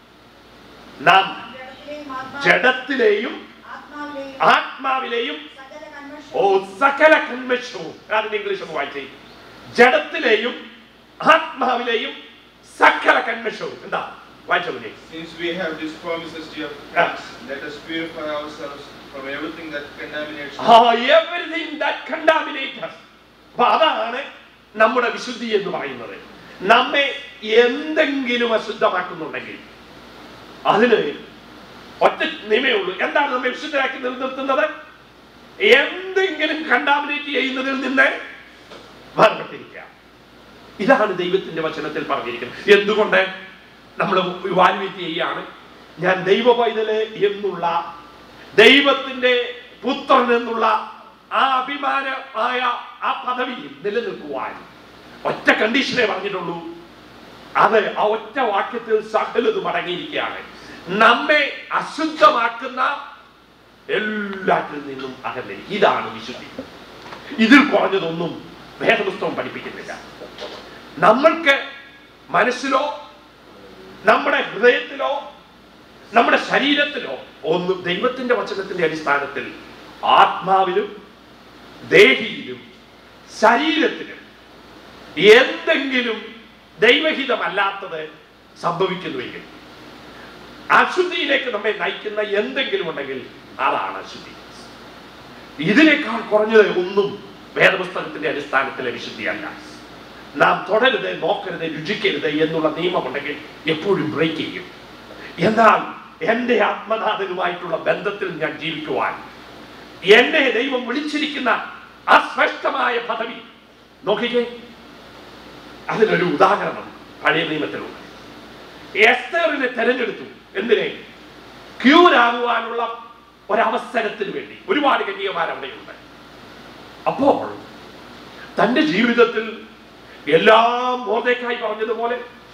നാം ജഡത്തിലെയും ആത്മാ- ജഡത്തിലെയും ആത്മാവിലെയും ആത്മാവിലെയും സകല ഓ കന്മഷവും സകല കന്മഷവും അതിന് ഇംഗ്ലീഷ് ഒന്ന് വായിച്ചേ ജഡത്തിലെയും ആത്മാവിലെയും സകല കന്മഷവും എന്താ വായിച്ചോ കുഞ്ഞേ. Since we have these promises, dear Yeah. friends, let us purify ourselves from everything that contaminates ആ us. everything that contaminates us. അപ്പൊ അതാണ് നമ്മുടെ വിശുദ്ധി എന്ന് പറയുന്നത് നമ്മെ എന്തെങ്കിലും അശുദ്ധമാക്കുന്നുണ്ടെങ്കിൽ അതിന് ഒറ്റ നിയമേ ഉള്ളൂ എന്താണ് നമ്മെ വിശുദ്ധരാക്കി നിലനിർത്തുന്നത് എന്തെങ്കിലും കണ്ടാമിനേറ്റ് ചെയ്യുന്നതിൽ നിന്ന് വേർപെട്ടിരിക്കുക ഇതാണ് ദൈവത്തിന്റെ വചനത്തിൽ പറഞ്ഞിരിക്കുന്നത് എന്തുകൊണ്ട് നമ്മൾ ഇവാലുവേറ്റ് ചെയ്യാണ് ഞാൻ ദൈവ പൈതല് എന്നുള്ള ദൈവത്തിന്റെ പുത്രൻ എന്നുള്ള ആ അഭിമാനമായ ആ പദവിയിൽ നിലനിൽക്കുവാൻ ഒറ്റ കണ്ടീഷനെ പറഞ്ഞിട്ടുള്ളൂ അത് ആ ഒറ്റ വാക്യത്തിൽ സകലതും അടങ്ങിയിരിക്കുകയാണ് നമ്മെ അശുദ്ധമാക്കുന്ന എല്ലാറ്റിൽ നിന്നും അകലെ ഇതാണ് വിശുദ്ധി ഇതിൽ കുറഞ്ഞതൊന്നും വേദപുസ്തകം പഠിപ്പിക്കുന്നില്ല നമ്മൾക്ക് മനസ്സിലോ നമ്മുടെ ഹൃദയത്തിലോ നമ്മുടെ ശരീരത്തിലോ ഒന്നും ദൈവത്തിന്റെ വചനത്തിന്റെ അടിസ്ഥാനത്തിൽ ആത്മാവിലും ദേഹിയിലും ശരീരത്തിലും എന്തെങ്കിലും ദൈവഹിതമല്ലാത്തത് സംഭവിക്കുന്നുവെങ്കിൽ അശുദ്ധിയിലേക്ക് നമ്മെ നയിക്കുന്ന എന്തെങ്കിലും ഉണ്ടെങ്കിൽ അതാണ് അശുദ്ധി ഇതിനേക്കാൾ കുറഞ്ഞത് ഒന്നും വേദപുസ്തകത്തിന്റെ അടിസ്ഥാനത്തിലെ വിശുദ്ധിയല്ല നാം തുടരുത് നോക്കരുത് രുചിക്കരുത് എന്നുള്ള നിയമമുണ്ടെങ്കിൽ എപ്പോഴും ബ്രേക്ക് ചെയ്യും എന്നാൽ എൻ്റെ ആത്മനാഥനുമായിട്ടുള്ള ബന്ധത്തിൽ ഞാൻ ജീവിക്കുവാൻ എന്നെ ദൈവം വിളിച്ചിരിക്കുന്ന അസ്പഷ്ടമായ പദവി നോക്കിക്കേ അതിനൊരു ഉദാഹരണം പഴയ നിയമത്തിലുണ്ട് എസ്തറിനെ തെരഞ്ഞെടുത്തു എന്തിനെ ക്യൂരാകുവാനുള്ള ഒരവസരത്തിന് വേണ്ടി ഒരുപാട് കന്യകമാർ അവിടെയുണ്ട് അപ്പോൾ തന്റെ ജീവിതത്തിൽ എല്ലാം മോർദേക്കായി പറഞ്ഞതുപോലെ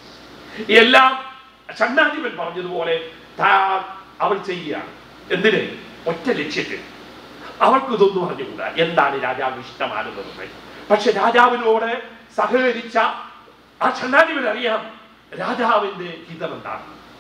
എല്ലാം ഷണ്ണാധിപൻ പറഞ്ഞതുപോലെ താൻ അവൾ ചെയ്യുകയാണ് എന്തിന് ഒറ്റ ലക്ഷ്യത്തിൽ അവൾക്ക് ഇതൊന്നും അറിഞ്ഞുകൂടാ എന്താണ് രാജാവ് ഇഷ്ടമാകുന്നത് പക്ഷെ രാജാവിനോട് സഹകരിച്ച ആ ഷണ്ണാധിപൻ അറിയാം രാജാവിന്റെ ഹിതം എന്താണ്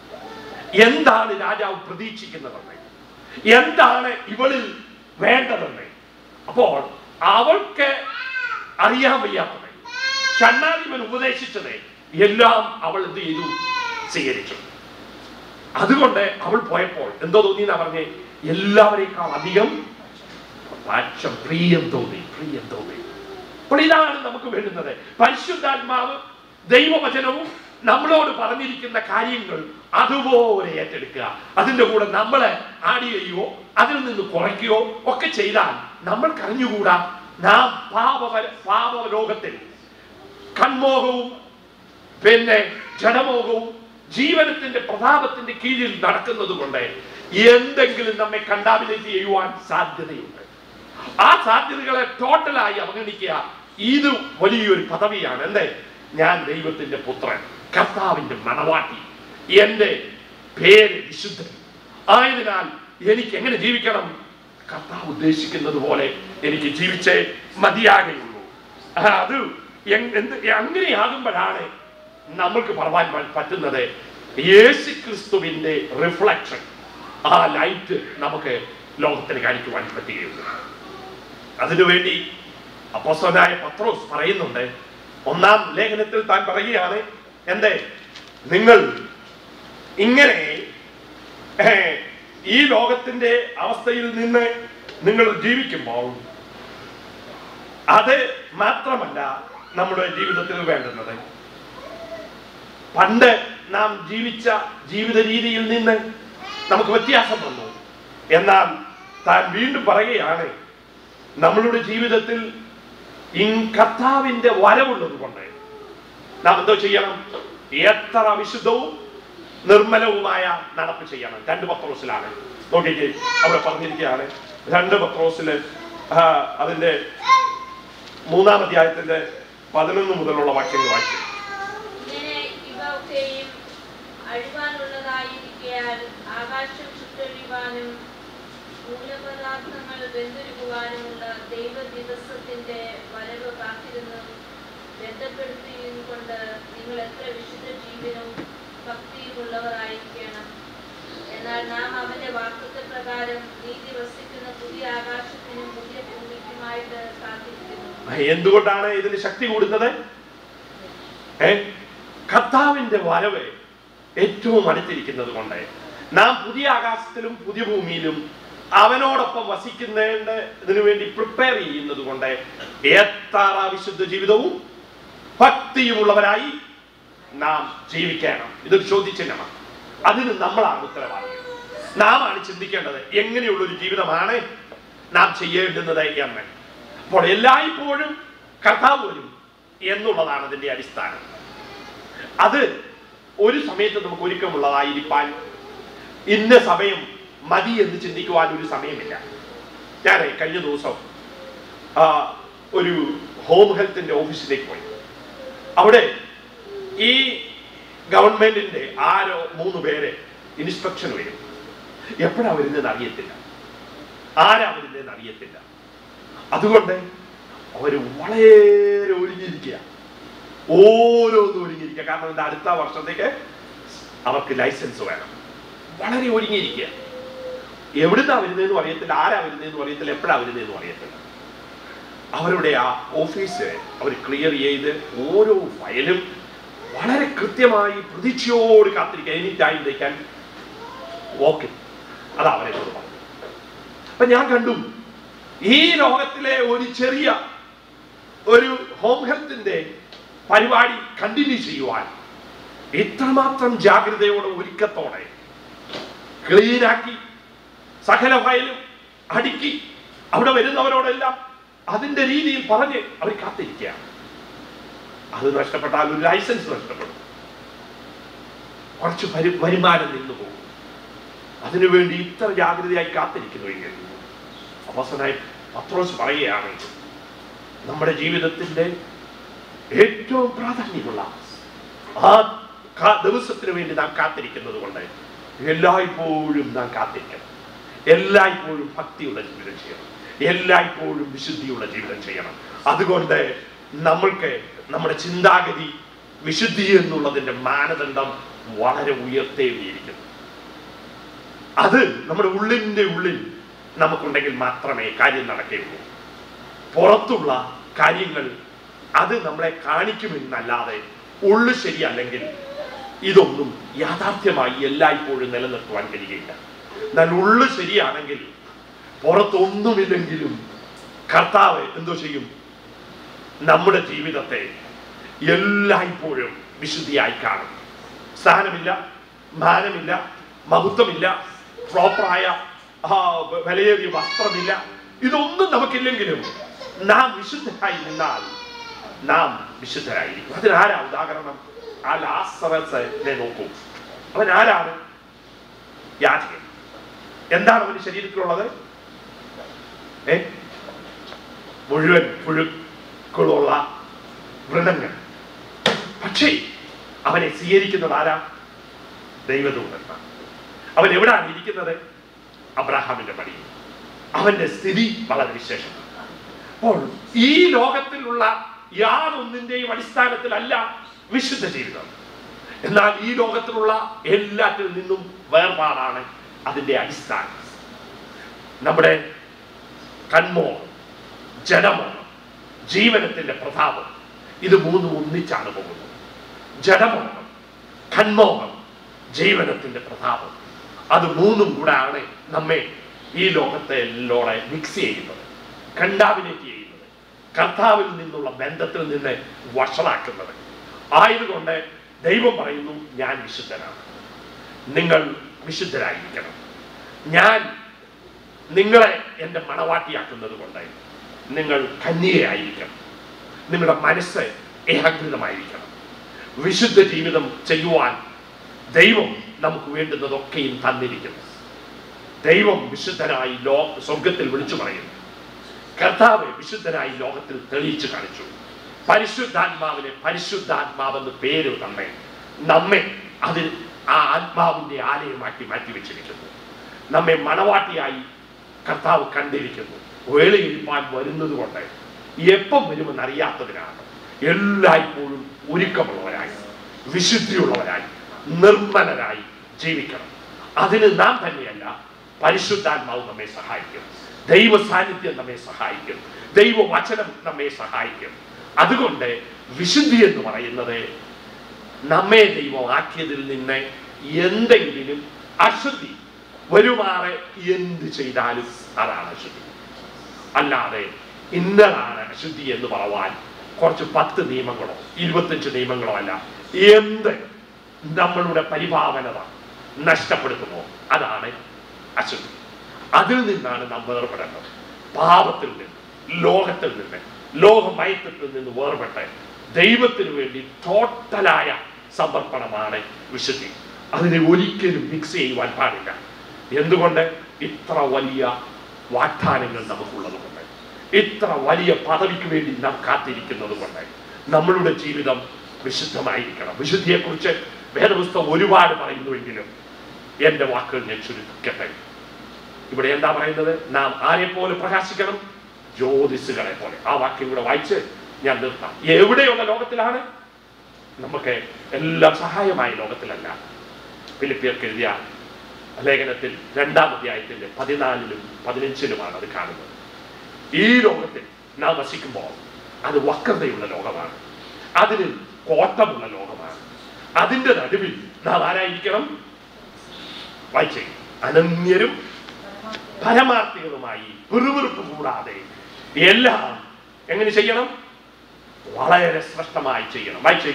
എന്താണ് രാജാവ് പ്രതീക്ഷിക്കുന്നതെന്ന് എന്താണ് ഇവളിൽ വേണ്ടതെന്ന് അപ്പോൾ അവൾക്ക് അറിയാൻ വയ്യാത്തത് ഷണ്ണാധിപൻ ഉപദേശിച്ചത് എല്ലാം അവൾ എന്ത് ചെയ്തു സ്വീകരിച്ചു അതുകൊണ്ട് അവൾ പോയപ്പോൾ എന്തോ തോന്നി എന്നാ പറഞ്ഞേ എല്ലാവരേക്കാൾ അധികം പാക്ഷം പ്രിയം തോന്നി പ്രിയം തോന്നി അപ്പോൾ ഇതാണ് നമുക്ക് വേണ്ടുന്നത് പരിശുദ്ധാത്മാവ് ദൈവവചനവും നമ്മളോട് പറഞ്ഞിരിക്കുന്ന കാര്യങ്ങൾ അതുപോലെ ഏറ്റെടുക്കുക അതിന്റെ കൂടെ നമ്മളെ ആഡ് ചെയ്യുകയോ അതിൽ നിന്ന് കുറയ്ക്കുകയോ ഒക്കെ ചെയ്താൽ നമ്മൾ കറിഞ്ഞുകൂടാ നാം പാപ പാപലോകത്തിൽ കൺമോഹവും പിന്നെ ജഡമോഹവും ജീവനത്തിന്റെ പ്രതാപത്തിന്റെ കീഴിൽ നടക്കുന്നത് കൊണ്ട് എന്തെങ്കിലും നമ്മെ കണ്ടാമിനേറ്റ് ചെയ്യുവാൻ സാധ്യതയുണ്ട് ആ സാധ്യതകളെ ടോട്ടലായി അവഗണിക്കുക ഇത് വലിയൊരു പദവിയാണ് എന്തേ ഞാൻ ദൈവത്തിന്റെ പുത്രൻ കർത്താവിന്റെ മണവാട്ടി എന്റെ പേര് വിശുദ്ധൻ ആയതിനാൽ എനിക്ക് എങ്ങനെ ജീവിക്കണം കർത്താവ് ഉദ്ദേശിക്കുന്നത് പോലെ എനിക്ക് ജീവിച്ചേ മതിയാകുള്ളൂ ആ, അത് എങ്- എന്ത് അങ്ങനെയാകുമ്പോഴാണ് നമ്മൾക്ക് പറയാൻ പ- പറ്റുന്നത് യേശു ക്രിസ്തുവിന്റെ റിഫ്ലക്ഷൻ ആ ലൈറ്റ് നമുക്ക് ലോകത്തിന് കാണിക്കുവാൻ പറ്റുകയുള്ളൂ അതിനുവേണ്ടി അപ്പോസ്തലനായ പത്രോസ് പറയുന്നുണ്ട് ഒന്നാം ലേഖനത്തിൽ താൻ പറയുകയാണ് എന്തേ നിങ്ങൾ ഇങ്ങനെ ഏ, ഈ ലോകത്തിന്റെ അവസ്ഥയിൽ നിന്ന് നിങ്ങൾ ജീവിക്കുമ്പോൾ അത് മാത്രമല്ല നമ്മുടെ ജീവിതത്തിൽ വേണ്ടുന്നത് പണ്ട് നാം ജീവിച്ച ജീവിത രീതിയിൽ നിന്ന് നമുക്ക് വ്യത്യാസം വന്നു എന്നാൽ താൻ വീണ്ടും പറയുകയാണ് നമ്മളുടെ ജീവിതത്തിൽ ഇൻ കർത്താവിന്റെ വരവുള്ളത് കൊണ്ട് നാം എന്തോ ചെയ്യണം എത്ര വിശുദ്ധവും നിർമ്മലവുമായ നടപ്പ് ചെയ്യണം രണ്ട് പത്രോസിലാണ് നോക്കിക്കേ അവിടെ പറഞ്ഞിരിക്കുകയാണ് രണ്ട് പത്രോസില് ആ, അതിന്റെ മൂന്നാം അധ്യായത്തിന്റെ പതിനൊന്ന് മുതലുള്ള വാക്യങ്ങൾ വായിച്ചു ഇങ്ങനെ ഇവ ഒക്കെയും അഴിവാനുള്ളതായിരിക്കയാൽ ആകാശം ചുറ്റൊഴിവാനും മൂലപദാർത്ഥങ്ങൾ വെന്തുരുകുവാനുമുള്ള ദൈവ ദിവസത്തിന്റെ വരവ് കാത്തിരുന്ന് ബന്ധപ്പെടുത്തിയും കൊണ്ട് നിങ്ങൾ എത്ര വിശുദ്ധ ജീവനവും ഭക്തിയുമുള്ളവരായിരിക്കണം എന്നാൽ നാം അവന്റെ വാക്തത്വ പ്രകാരം നീതി വസിക്കുന്ന പുതിയ ആകാശത്തിനും പുതിയ ഭൂമിക്കുമായിട്ട് കാത്തിരിക്കുന്നു എന്തുകൊണ്ടാണ് ഇതിന് ശക്തി കൂടുന്നത് ഏ കർത്താവിന്റെ വരവ് ഏറ്റവും അടുത്തിരിക്കുന്നത് കൊണ്ട് നാം പുതിയ ആകാശത്തിലും പുതിയ ഭൂമിയിലും അവനോടൊപ്പം വസിക്കുന്നതിന് വേണ്ടി പ്രിപ്പയർ ചെയ്യുന്നത് കൊണ്ട് എത്ര വിശുദ്ധ ജീവിതവും ഭക്തിയുമുള്ളവരായി നാം ജീവിക്കണം ഇതൊരു ചോദ്യചിഹ്നമാണ് അതിന് നമ്മളാണ് ഉത്തരവാദികൾ നാം ആണ് ചിന്തിക്കേണ്ടത് എങ്ങനെയുള്ള ഒരു ജീവിതമാണ് നാം ചെയ്യേണ്ടുന്നത് എന്ന് അപ്പോൾ എല്ലായ്പ്പോഴും കർത്താവ് വരും എന്നുള്ളതാണ് അതിന്റെ അടിസ്ഥാനം അത് ഒരു സമയത്ത് നമുക്ക് ഒരുക്കമുള്ളതായിരിക്കാൻ ഇന്ന സമയം മതി എന്ന് ചിന്തിക്കുവാൻ ഒരു സമയമില്ല ഞാൻ കഴിഞ്ഞ ദിവസം ആ, ഒരു ഹോം ഹെൽത്തിന്റെ ഓഫീസിലേക്ക് പോയി അവിടെ ഈ ഗവൺമെന്റിന്റെ ആരോ മൂന്ന് പേര് ഇൻസ്പെക്ഷൻ വരും എപ്പോഴാ വരുന്നതെന്ന് അറിയത്തില്ല ആരാ വരുന്നതെന്ന് അറിയത്തില്ല അതുകൊണ്ട് അവര് വളരെ ഒരുങ്ങിയിരിക്കുക ഓരോന്നും ഒരുങ്ങിയിരിക്കുക കാരണം എന്താ അടുത്ത വർഷത്തേക്ക് അവർക്ക് ലൈസൻസ് വേണം വളരെ ഒരുങ്ങിയിരിക്കുക എവിടുന്നാ വരുന്നതെന്ന് അറിയത്തില്ല ആരാ വരുന്നതെന്ന് അറിയത്തില്ല എപ്പോഴാ വരുന്നതെന്ന് അറിയത്തില്ല അവരുടെ ആ ഓഫീസ് അവർ ക്ലിയർ ചെയ്ത് ഓരോ ഫയലും വളരെ കൃത്യമായി പ്രതീക്ഷയോട് കാത്തിരിക്കുക എനി ടൈം ദൈക്കാൻ ഓക്കെ അതാ അവരെ പറഞ്ഞു അപ്പൊ ഞാൻ കണ്ടു ഈ ലോകത്തിലെ ഒരു ചെറിയ ഒരു ഹോം ഹെൽത്തിന്റെ പരിപാടി കണ്ടിന്യൂ ചെയ്യുവാൻ ഇത്രമാത്രം ജാഗ്രതയോടെ ഒരുക്കത്തോടെ ക്ലീനാക്കി സകല ഫയലും അടുക്കി അവിടെ വരുന്നവരോടെല്ലാം അതിന്റെ രീതിയിൽ പറഞ്ഞ് അവർ കാത്തിരിക്കുകയാണ് അത് നഷ്ടപ്പെട്ടാൽ ഒരു ലൈസൻസ് നഷ്ടപ്പെടും കുറച്ച് വരു വരുമാനം നിന്നു പോകും അതിനുവേണ്ടി ഇത്ര ജാഗ്രതയായി കാത്തിരിക്കുന്നുവെങ്കിൽ അവസാനായി പത്രോസ് പറയുകയാണ് നമ്മുടെ ജീവിതത്തിന്റെ ഏറ്റവും പ്രാധാന്യമുള്ള ആ കാ- ദിവസത്തിന് വേണ്ടി നാം കാത്തിരിക്കുന്നത് കൊണ്ട് എല്ലായ്പ്പോഴും നാം കാത്തിരിക്കണം എല്ലായ്പ്പോഴും ഭക്തിയുള്ള ജീവിതം ചെയ്യണം എല്ലായ്പ്പോഴും വിശുദ്ധിയുള്ള ജീവിതം ചെയ്യണം അതുകൊണ്ട് നമ്മൾക്ക് നമ്മുടെ ചിന്താഗതി വിശുദ്ധി എന്നുള്ളതിന്റെ മാനദണ്ഡം വളരെ ഉയർത്തേണ്ടിയിരിക്കുന്നു അത് നമ്മുടെ ഉള്ളിന്റെ ഉള്ളിൽ നമുക്കുണ്ടെങ്കിൽ മാത്രമേ കാര്യം നടക്കുകയുള്ളൂ പുറത്തുള്ള കാര്യങ്ങൾ അത് നമ്മളെ കാണിക്കുമെന്നല്ലാതെ ഉള്ളു ശരിയല്ലെങ്കിൽ ഇതൊന്നും യാഥാർത്ഥ്യമായി എല്ലായ്പ്പോഴും നിലനിർത്തുവാൻ കഴിയുകയില്ല എന്നാൽ ഉള്ളു ശരിയാണെങ്കിൽ പുറത്തൊന്നുമില്ലെങ്കിലും കർത്താവ് എന്തോ ചെയ്യും നമ്മുടെ ജീവിതത്തെ എല്ലായ്പ്പോഴും വിശുദ്ധിയായി കാണും സ്ഥാനമില്ല മാനമില്ല മഹത്വമില്ല പ്രോപ്പറായ ആ, വിലയേറിയ വസ്ത്രമില്ല ഇതൊന്നും നമുക്കില്ലെങ്കിലും നാം വിശുദ്ധരായി നിന്നാൽ നാം വിശുദ്ധരായിരിക്കും അതിനാരാ ഉദാഹരണം ആ ലാസറസിനെ നോക്കൂ അവൻ ആരാണ് യാചകൻ എന്താണ് അവന്റെ ശരീരത്തിലുള്ളത് ഏ മുഴുവൻ പുഴുക്കളുള്ള വ്രണങ്ങൾ പക്ഷേ അവനെ സ്വീകരിക്കുന്നത് ആരാ ദൈവദൂതന്മാർ അവൻ എവിടാണ് ഇരിക്കുന്നത് അബ്രഹാമിന്റെ പടിയിൽ അവന്റെ സ്ഥിതി വളരെ വിശേഷമാണ് അപ്പോൾ ഈ ലോകത്തിലുള്ള യാതൊന്നിന്റെയും അടിസ്ഥാനത്തിലല്ല വിശുദ്ധ ജീവിതം എന്നാൽ ഈ ലോകത്തിലുള്ള എല്ലാറ്റിൽ നിന്നും വേർപാടാണ് അതിന്റെ അടിസ്ഥാനം നമ്മുടെ കൺമോഹം ജഡമോഹം ജീവനത്തിന്റെ പ്രതാപം ഇത് മൂന്നും ഒന്നിച്ചാണ് പോകുന്നത് ജഡമോഹം കൺമോഹം ജീവനത്തിന്റെ പ്രതാപം അത് മൂന്നും കൂടാണ് നമ്മെ ഈ ലോകത്തെ എല്ലോടെ മിക്സ് ചെയ്യുന്നത് കണ്ടാമിനേറ്റ് ചെയ്യുന്നത് കർത്താവിൽ നിന്നുള്ള ബന്ധത്തിൽ നിന്ന് വഷളാക്കുന്നത് ആയതുകൊണ്ട് ദൈവം പറയുന്നു ഞാൻ വിശുദ്ധനാണ് നിങ്ങൾ വിശുദ്ധരായിരിക്കണം ഞാൻ നിങ്ങളെ എൻ്റെ മണവാട്ടിയാക്കുന്നത് കൊണ്ട് നിങ്ങൾ കന്യകയായിരിക്കണം നിങ്ങളുടെ മനസ്സ് ഏകാഗ്രതമായിരിക്കണം വിശുദ്ധ ജീവിതം ചെയ്യുവാൻ ദൈവം നമുക്ക് വേണ്ടുന്നതൊക്കെയും തന്നിരിക്കുന്നു ദൈവം വിശുദ്ധനായി ലോ സ്വർഗത്തിൽ വിളിച്ചു പറയുന്നു കർത്താവ് വിശുദ്ധനായി ലോകത്തിൽ തെളിയിച്ചു കാണിച്ചു പരിശുദ്ധാത്മാവിനെ പരിശുദ്ധാത്മാവെന്ന് പേര് നമ്മെ നമ്മെ അതിൽ ആ ആത്മാവിന്റെ ആലയമാക്കി മാറ്റി വെച്ചിരിക്കുന്നു നമ്മെ മണവാട്ടിയായി കർത്താവ് കണ്ടിരിക്കുന്നു വേളയിൽപ്പാൻ വരുന്നത് കൊണ്ട് എപ്പം വരുമെന്ന് അറിയാത്തതിനാണ് എല്ലായ്പ്പോഴും ഒരുക്കമുള്ളവരായി വിശുദ്ധിയുള്ളവരായി നിർമ്മലരായി ജീവിക്കണം അതിന് നാം തന്നെയല്ല പരിശുദ്ധാത്മാവ് നമ്മെ സഹായിക്കും ദൈവ സാന്നിധ്യം നമ്മെ സഹായിക്കും ദൈവവചനം നമ്മെ സഹായിക്കും അതുകൊണ്ട് വിശുദ്ധി എന്ന് പറയുന്നത് നമ്മെ ദൈവം ആക്കിയതിൽ നിന്ന് എന്തെങ്കിലും അശുദ്ധി വരുമാറെ എന്ത് ചെയ്താലും അതാണ് അശുദ്ധി അല്ലാതെ ഇന്നതാണ് അശുദ്ധി എന്ന് പറവാൻ കുറച്ച് പത്ത് നിയമങ്ങളോ ഇരുപത്തഞ്ച് നിയമങ്ങളോ അല്ല എന്ത് നമ്മളുടെ പരിഭാവനത നഷ്ടപ്പെടുത്തുമോ അതാണ് അശുദ്ധി അതിൽ നിന്നാണ് നാം വേർപെടേണ്ടത് പാപത്തിൽ നിന്ന് ലോകത്തിൽ നിന്ന് ലോകമയത്തിൽ നിന്ന് വേർപെട്ട് ദൈവത്തിന് വേണ്ടി ടോട്ടലായ സമർപ്പണമാണ് വിശുദ്ധി അതിനെ ഒരിക്കലും മിക്സ് ചെയ്യുവാൻ പാടില്ല എന്തുകൊണ്ട് ഇത്ര വലിയ വാഗ്ദാനങ്ങൾ നമുക്കുള്ളത് കൊണ്ട് ഇത്ര വലിയ പദവിക്ക് വേണ്ടി നാം കാത്തിരിക്കുന്നത് കൊണ്ട് നമ്മളുടെ ജീവിതം വിശുദ്ധമായിരിക്കണം വിശുദ്ധിയെക്കുറിച്ച് വേദപുസ്തകം ഒരുപാട് പറയുന്നുവെങ്കിലും എൻ്റെ വാക്കുകൾ ഞാൻ ചുരുക്കട്ടെ ഇവിടെ എന്താ പറയുന്നത് നാം ആരെ പോലെ പ്രകാശിക്കണം ജ്യോതിസുകളെ പോലെ ആ വാക്യം കൂടെ വായിച്ച് ഞാൻ നിർത്താം എവിടെയുള്ള ലോകത്തിലാണ് നമുക്ക് എല്ലാം സഹായമായ ലോകത്തിലല്ല ഫിലിപ്പിയർക്ക് എഴുതിയ ലേഖനത്തിൽ രണ്ടാം അധ്യായത്തിന്റെ പതിനാലിലും പതിനഞ്ചിലുമാണ് അത് കാണുന്നത് ഈ ലോകത്തിൽ നാം വസിക്കുമ്പോൾ അത് വക്രതയുള്ള ലോകമാണ് അതിന് കോട്ടമുള്ള ലോകമാണ് അതിന്റെ നടുവിൽ നാം ആരായിരിക്കണം വായിച്ചേ അനന്യരും പരമാർത്ഥികളുമായി പിറുപിറുപ്പ് കൂടാതെ എല്ലാം എങ്ങനെ ചെയ്യണം വളരെ സ്പഷ്ടമായി ചെയ്യണം വായിച്ചേ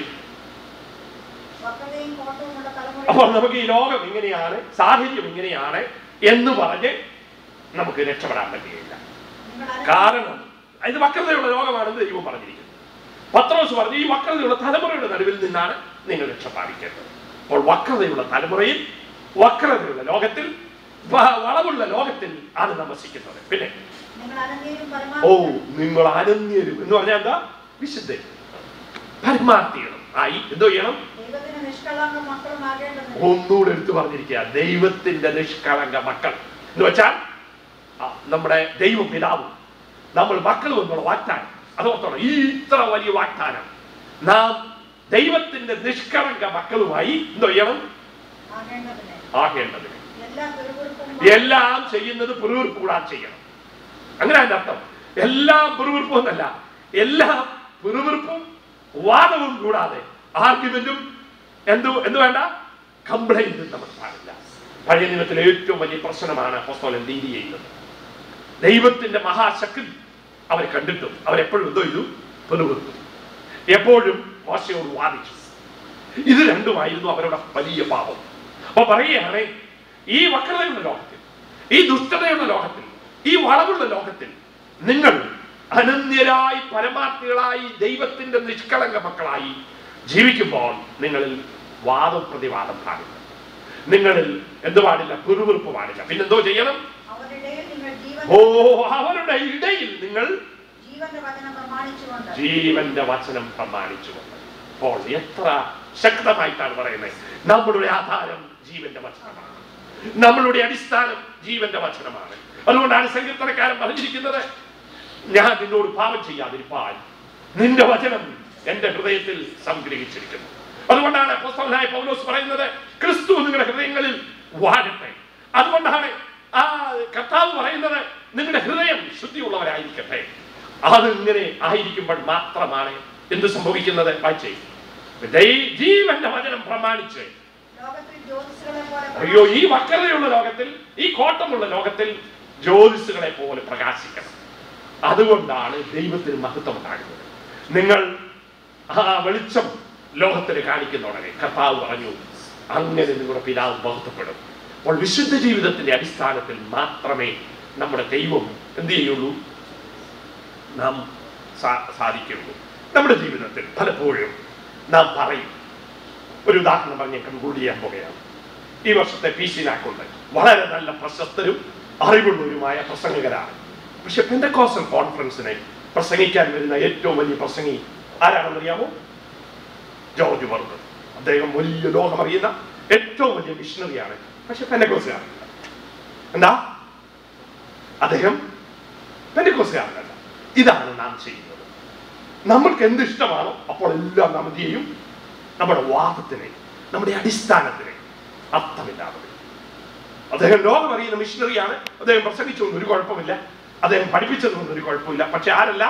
വക്രതയും കോട്ടവുമുള്ള അപ്പോൾ തലമുറ നമുക്ക് ഈ ലോകം ഇങ്ങനെയാണ് സാഹചര്യം ഇങ്ങനെയാണ് എന്ന് പറഞ്ഞ് നമുക്ക് രക്ഷപ്പെടാൻ പറ്റുകയില്ല നിങ്ങൾ അനന്യ- കാരണം ഇത് വക്രതയുള്ള ലോകമാണെന്ന് ദൈവം പറഞ്ഞിരിക്കുന്നു പത്രോസ് പറഞ്ഞു ഈ വക്രതയുള്ള തലമുറയുടെ നടുവിൽ നിന്നാണ് നിങ്ങൾ രക്ഷപ്പാടിക്കേണ്ടത് അപ്പോൾ വക്രതയുള്ള തലമുറയിൽ വക്രതയുള്ള ലോകത്തിൽ വ- വളവുള്ള ലോകത്തിൽ ആണ് നമസിക്കുന്നത് പിന്നെ നിങ്ങൾ അനന്യരും ഓ പരമാർത്ഥികളും നിങ്ങൾ അനന്യരും എന്ന് പറഞ്ഞാൽ എന്താ വിശുദ്ധ പരമാർത്ഥികളും ആയി എന്തോ ചെയ്യണം ദൈവത്തിന് നിഷ്കളങ്ക മക്കളും ആകേണ്ടതിന് ഒന്നുകൂടെ എടുത്തു പറഞ്ഞിരിക്കുക ദൈവത്തിന്റെ നിഷ്കളങ്ക മക്കൾ എന്ന് വെച്ചാൽ ആ, നമ്മുടെ ദൈവം പിതാവും നമ്മൾ മക്കളും എന്നുള്ള വാഗ്ദാനം അതോർത്തോളം ഈ ഇത്ര വലിയ വാഗ്ദാനം നാം ദൈവത്തിന്റെ നിഷ്കളങ്ക മക്കളുമായി എന്തോ ചെയ്യണം ആകേണ്ടതിന് ആകേണ്ടത് എല്ലാ പിറുപിറുപ്പും എല്ലാം ചെയ്യുന്നത് പിറുവിർ കൂടാതെ ചെയ്യണം അങ്ങനെ അതിന്റെ അർത്ഥം എല്ലാ പിറുവിറുപ്പും എന്നല്ല എല്ലാ പിറുവിറുപ്പും വാദവും കൂടാതെ ആർഗ്യുമെന്റും എന്തു എന്ത് വേണ്ട കംപ്ലൈന്റും നമുക്ക് പാടില്ല പഴയ നിയമത്തിലെ ഏറ്റവും വലിയ പ്രശ്നമാണ് അപ്പോസ്തലൻ ഡീൽ ചെയ്യുന്നത് ദൈവത്തിന്റെ മഹാശക്തി അവരെ കണ്ടിട്ടും അവരെപ്പോഴും എന്തോ ചെയ്തു പിറുവിറുത്തു എപ്പോഴും മോശയോട് വാദിച്ചു ഇത് രണ്ടുമായിരുന്നു അവരുടെ വലിയ പാപം അപ്പൊ പറയുകയാണ് ഈ വക്രതയുള്ള ലോകത്തിൽ ഈ ദുഷ്ടതയുള്ള ലോകത്തിൽ ഈ വളവുള്ള ലോകത്തിൽ നിങ്ങൾ അനന്യരായി പരമാർത്ഥികളായി ദൈവത്തിന്റെ നിഷ്കളങ്ക മക്കളായി ജീവിക്കുമ്പോൾ നിങ്ങളിൽ വാദപ്രതിവാദം പാടില്ല നിങ്ങളിൽ എന്ത് പാടില്ല പിറുവിറുപ്പ് പാടില്ല പിന്നെന്തോ ചെയ്യണം അവരുടെയിൽ നിങ്ങൾ ജീവൻ ഓ അവരുടെ ഇടയിൽ നിങ്ങൾ ജീവന്റെ വചനം പ്രമാണിച്ചുകൊണ്ട് ജീവന്റെ വചനം പ്രമാണിച്ചുകൊണ്ട് അപ്പോൾ എത്ര ശക്തമായിട്ടാണ് പറയുന്നത് നമ്മളുടെ ആധാരം ജീവന്റെ വചനമാണ് നമ്മളുടെ അടിസ്ഥാനം ജീവന്റെ വചനമാണ് അതുകൊണ്ടാണ് സങ്കീർത്തനക്കാരൻ പറഞ്ഞിരിക്കുന്നത് ഞാൻ നിന്നോട് പാപം ചെയ്യാതിരിപ്പാൻ നിന്റെ വചനം എന്റെ ഹൃദയത്തിൽ സംഗ്രഹിച്ചിരിക്കുന്നു അതുകൊണ്ടാണ് അപ്പോസ്തലനായ പൗലോസ് പറയുന്നത് ക്രിസ്തു നിങ്ങളുടെ ഹൃദയങ്ങളിൽ വാഴട്ടെ അതുകൊണ്ടാണ് ആ കർത്താവ് പറയുന്നത് നിങ്ങളുടെ ഹൃദയം ശുദ്ധിയുള്ളവരായിരിക്കട്ടെ അതിങ്ങനെ ആയിരിക്കുമ്പോൾ മാത്രമാണ് എന്ത് സംഭവിക്കുന്നത് വായിച്ചേ ദൈ- ജീവന്റെ വചനം പ്രമാണിച്ച് ലോകത്തിൽ ജ്യോതിസുകളെ പോലെ അയ്യോ ഈ വക്രതയുള്ള ലോകത്തിൽ ഈ കോട്ടമുള്ള ലോകത്തിൽ ജ്യോതിസുകളെ പോലെ പ്രകാശിക്കണം അതുകൊണ്ടാണ് ദൈവത്തിന് മഹത്വം ഉണ്ടാകുന്നത് നിങ്ങൾ ആ വെളിച്ചം ലോകത്തിന് കാണിക്കുന്ന ഉടനെ കർത്താവ് പറഞ്ഞു അങ്ങനെ നിങ്ങളുടെ പിതാവ് മഹത്വപ്പെടും അപ്പോൾ വിശുദ്ധ ജീവിതത്തിന്റെ അടിസ്ഥാനത്തിൽ മാത്രമേ നമ്മുടെ ദൈവം എന്ത് ചെയ്യുള്ളൂ നാം സാ- സാധിക്കുള്ളൂ നമ്മുടെ ജീവിതത്തിൽ പലപ്പോഴും നാം പറയും ഒരു ഉദാഹരണം പറഞ്ഞ് കൺക്ലൂഡ് ചെയ്യാൻ പോകുകയാണ് ഈ വർഷത്തെ പി സി നാക്കുണ്ട് വളരെ നല്ല പ്രശസ്തരും അറിവുള്ളവരുമായ പ്രസംഗകരാണ് പക്ഷെ പെന്തക്കോസൽ കോൺഫറൻസിനെ പ്രസംഗിക്കാൻ വരുന്ന ഏറ്റവും വലിയ പ്രസംഗി ആരാണെന്നറിയാമോ ജോർജ് വർദ്ധൻ അദ്ദേഹം വലിയ ലോകമറിയുന്ന ഏറ്റവും വലിയ മിഷണറിയാണ് പക്ഷെ പെന്തക്കോസുകാരനല്ല എന്താ അദ്ദേഹം പെന്തക്കോസുകാരനല്ല ഇതാണ് നാം ചെയ്യുന്നത് നമ്മൾക്ക് എന്ത് ഇഷ്ടമാണോ അപ്പോൾ എല്ലാം നാം എന്ത് ചെയ്യും നമ്മുടെ വാദത്തിനെ നമ്മുടെ അടിസ്ഥാനത്തിനെ അർത്ഥമില്ലാതെ വരും. അദ്ദേഹം ലോകം അറിയുന്ന മിഷണറിയാണ് അദ്ദേഹം പ്രസംഗിച്ചൊന്നും ഒരു കുഴപ്പമില്ല അദ്ദേഹം പഠിപ്പിച്ചതൊന്നും ഒരു കുഴപ്പമില്ല പക്ഷെ ആരല്ല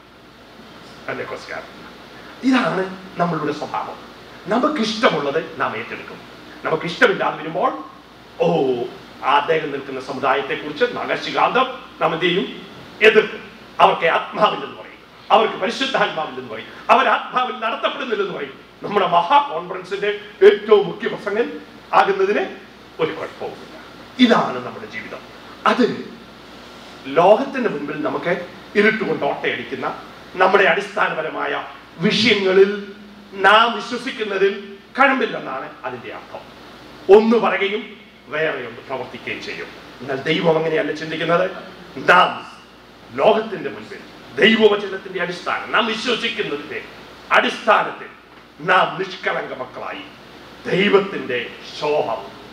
എന്റെ കൊസ്കാരല്ല ഇതാണ് നമ്മളുടെ സ്വഭാവം നമുക്കിഷ്ടമുള്ളത് നാം ഏറ്റെടുക്കും നമുക്ക് ഇഷ്ടമില്ലാതെ വരുമ്പോൾ ഓ അദ്ദേഹം നിൽക്കുന്ന സമുദായത്തെ കുറിച്ച് നഗശികാന്തം നാം എന്ത് ചെയ്യും എതിർക്കും അവർക്ക് ആത്മാവില്ലെന്ന് പറയും അവർക്ക് പരിശുദ്ധാത്മാവില്ലെന്ന് പറയും അവർ ആത്മാവിൽ നടത്തപ്പെടുന്നില്ലെന്ന് പറയും നമ്മുടെ മഹാ കോൺഫറൻസിന്റെ ഏറ്റവും മുഖ്യ പ്രസംഗൻ ആകുന്നതിന് ഒരു കുഴപ്പവുമില്ല ഇതാണ് നമ്മുടെ ജീവിതം അത് ലോകത്തിന്റെ മുൻപിൽ നമുക്ക് ഇരുട്ടുകൊണ്ട് ഓട്ടയടിക്കുന്ന നമ്മുടെ അടിസ്ഥാനപരമായ വിഷയങ്ങളിൽ നാം വിശ്വസിക്കുന്നതിൽ കഴമ്പില്ലെന്നാണ് അതിന്റെ അർത്ഥം ഒന്ന് പറയുകയും വേറെ ഒന്ന് പ്രവർത്തിക്കുകയും ചെയ്യും എന്നാൽ ദൈവം അങ്ങനെയല്ല ചിന്തിക്കുന്നത് നാം ലോകത്തിന്റെ മുൻപിൽ ദൈവവചനത്തിന്റെ അടിസ്ഥാനം നാം വിശ്വസിക്കുന്നതിന്റെ അടിസ്ഥാനത്തിൽ നാം നിഷ്കളങ്ക മക്കളായി ദൈവത്തിന്റെ ശോഭ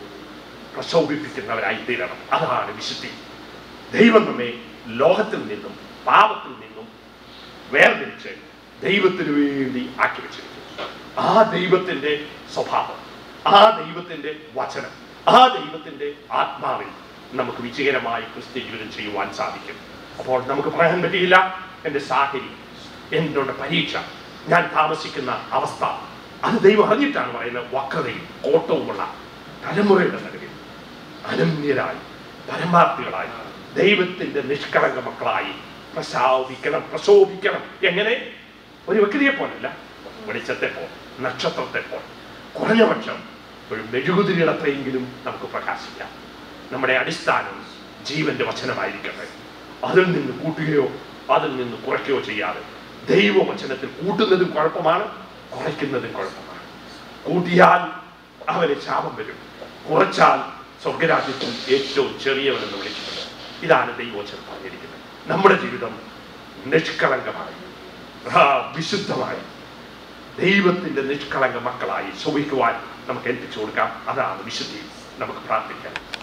പ്രശോഭിപ്പിക്കുന്നവരായി തീരണം അതാണ് വിശുദ്ധി ദൈവം നമ്മെ ലോകത്തിൽ നിന്നും പാപത്തിൽ നിന്നും വേർതിരിച്ച് ദൈവത്തിന് വേണ്ടി ആക്കി വെച്ചിരിക്കുന്നു ആ ദൈവത്തിന്റെ സ്വഭാവം ആ ദൈവത്തിന്റെ വചനം ആ ദൈവത്തിന്റെ ആത്മാവിൽ നമുക്ക് വിജയകരമായി ക്രിസ്ത്യ ജീവിതം ചെയ്യുവാൻ സാധിക്കും അപ്പോൾ നമുക്ക് പറയാൻ പറ്റിയില്ല എൻ്റെ സാഹചര്യം എന്നോട് പരീക്ഷ ഞാൻ താമസിക്കുന്ന അവസ്ഥ അത് ദൈവം അറിഞ്ഞിട്ടാണ് പറയുന്നത് വക്രതയും കോട്ടവുമുള്ള തലമുറയുടെ നടുവിൽ അനന്യരായി പരമാർത്ഥികളായി ദൈവത്തിന്റെ നിഷ്കളങ്ക മക്കളായി പ്രശോഭിക്കണം പ്രശോഭിക്കണം എങ്ങനെ ഒരു വ്യക്തിയെ പോലല്ല വെളിച്ചത്തെ പോലെ നക്ഷത്രത്തെ പോലെ കുറഞ്ഞ പക്ഷം ഒരു മെഴുകുതിരികളത്രയെങ്കിലും നമുക്ക് പ്രകാശിക്കാം നമ്മുടെ അടിസ്ഥാനം ജീവന്റെ വചനമായിരിക്കട്ടെ അതിൽ നിന്ന് കൂട്ടുകയോ അതിൽ നിന്ന് കുറയ്ക്കുകയോ ചെയ്യാതെ ദൈവവചനത്തിൽ കൂട്ടുന്നതും കുഴപ്പമാണ് കുറയ്ക്കുന്നതും കുഴപ്പമാണ് കൂട്ടിയാൽ അവന് ശാപം വരും കുറച്ചാൽ സ്വർഗരാജ്യത്തിൽ ഏറ്റവും ചെറിയവനെന്ന് വിളിക്കുന്നത് ഇതാണ് ദൈവോചനം പറഞ്ഞിരിക്കുന്നത് നമ്മുടെ ജീവിതം നിഷ്കളങ്കമായി ആ, വിശുദ്ധമായി ദൈവത്തിന്റെ നിഷ്കളങ്ക മക്കളായി ശോഭിക്കുവാൻ നമുക്ക് ഏൽപ്പിച്ചു കൊടുക്കാം അതാണ് വിശുദ്ധി നമുക്ക് പ്രാർത്ഥിക്കാം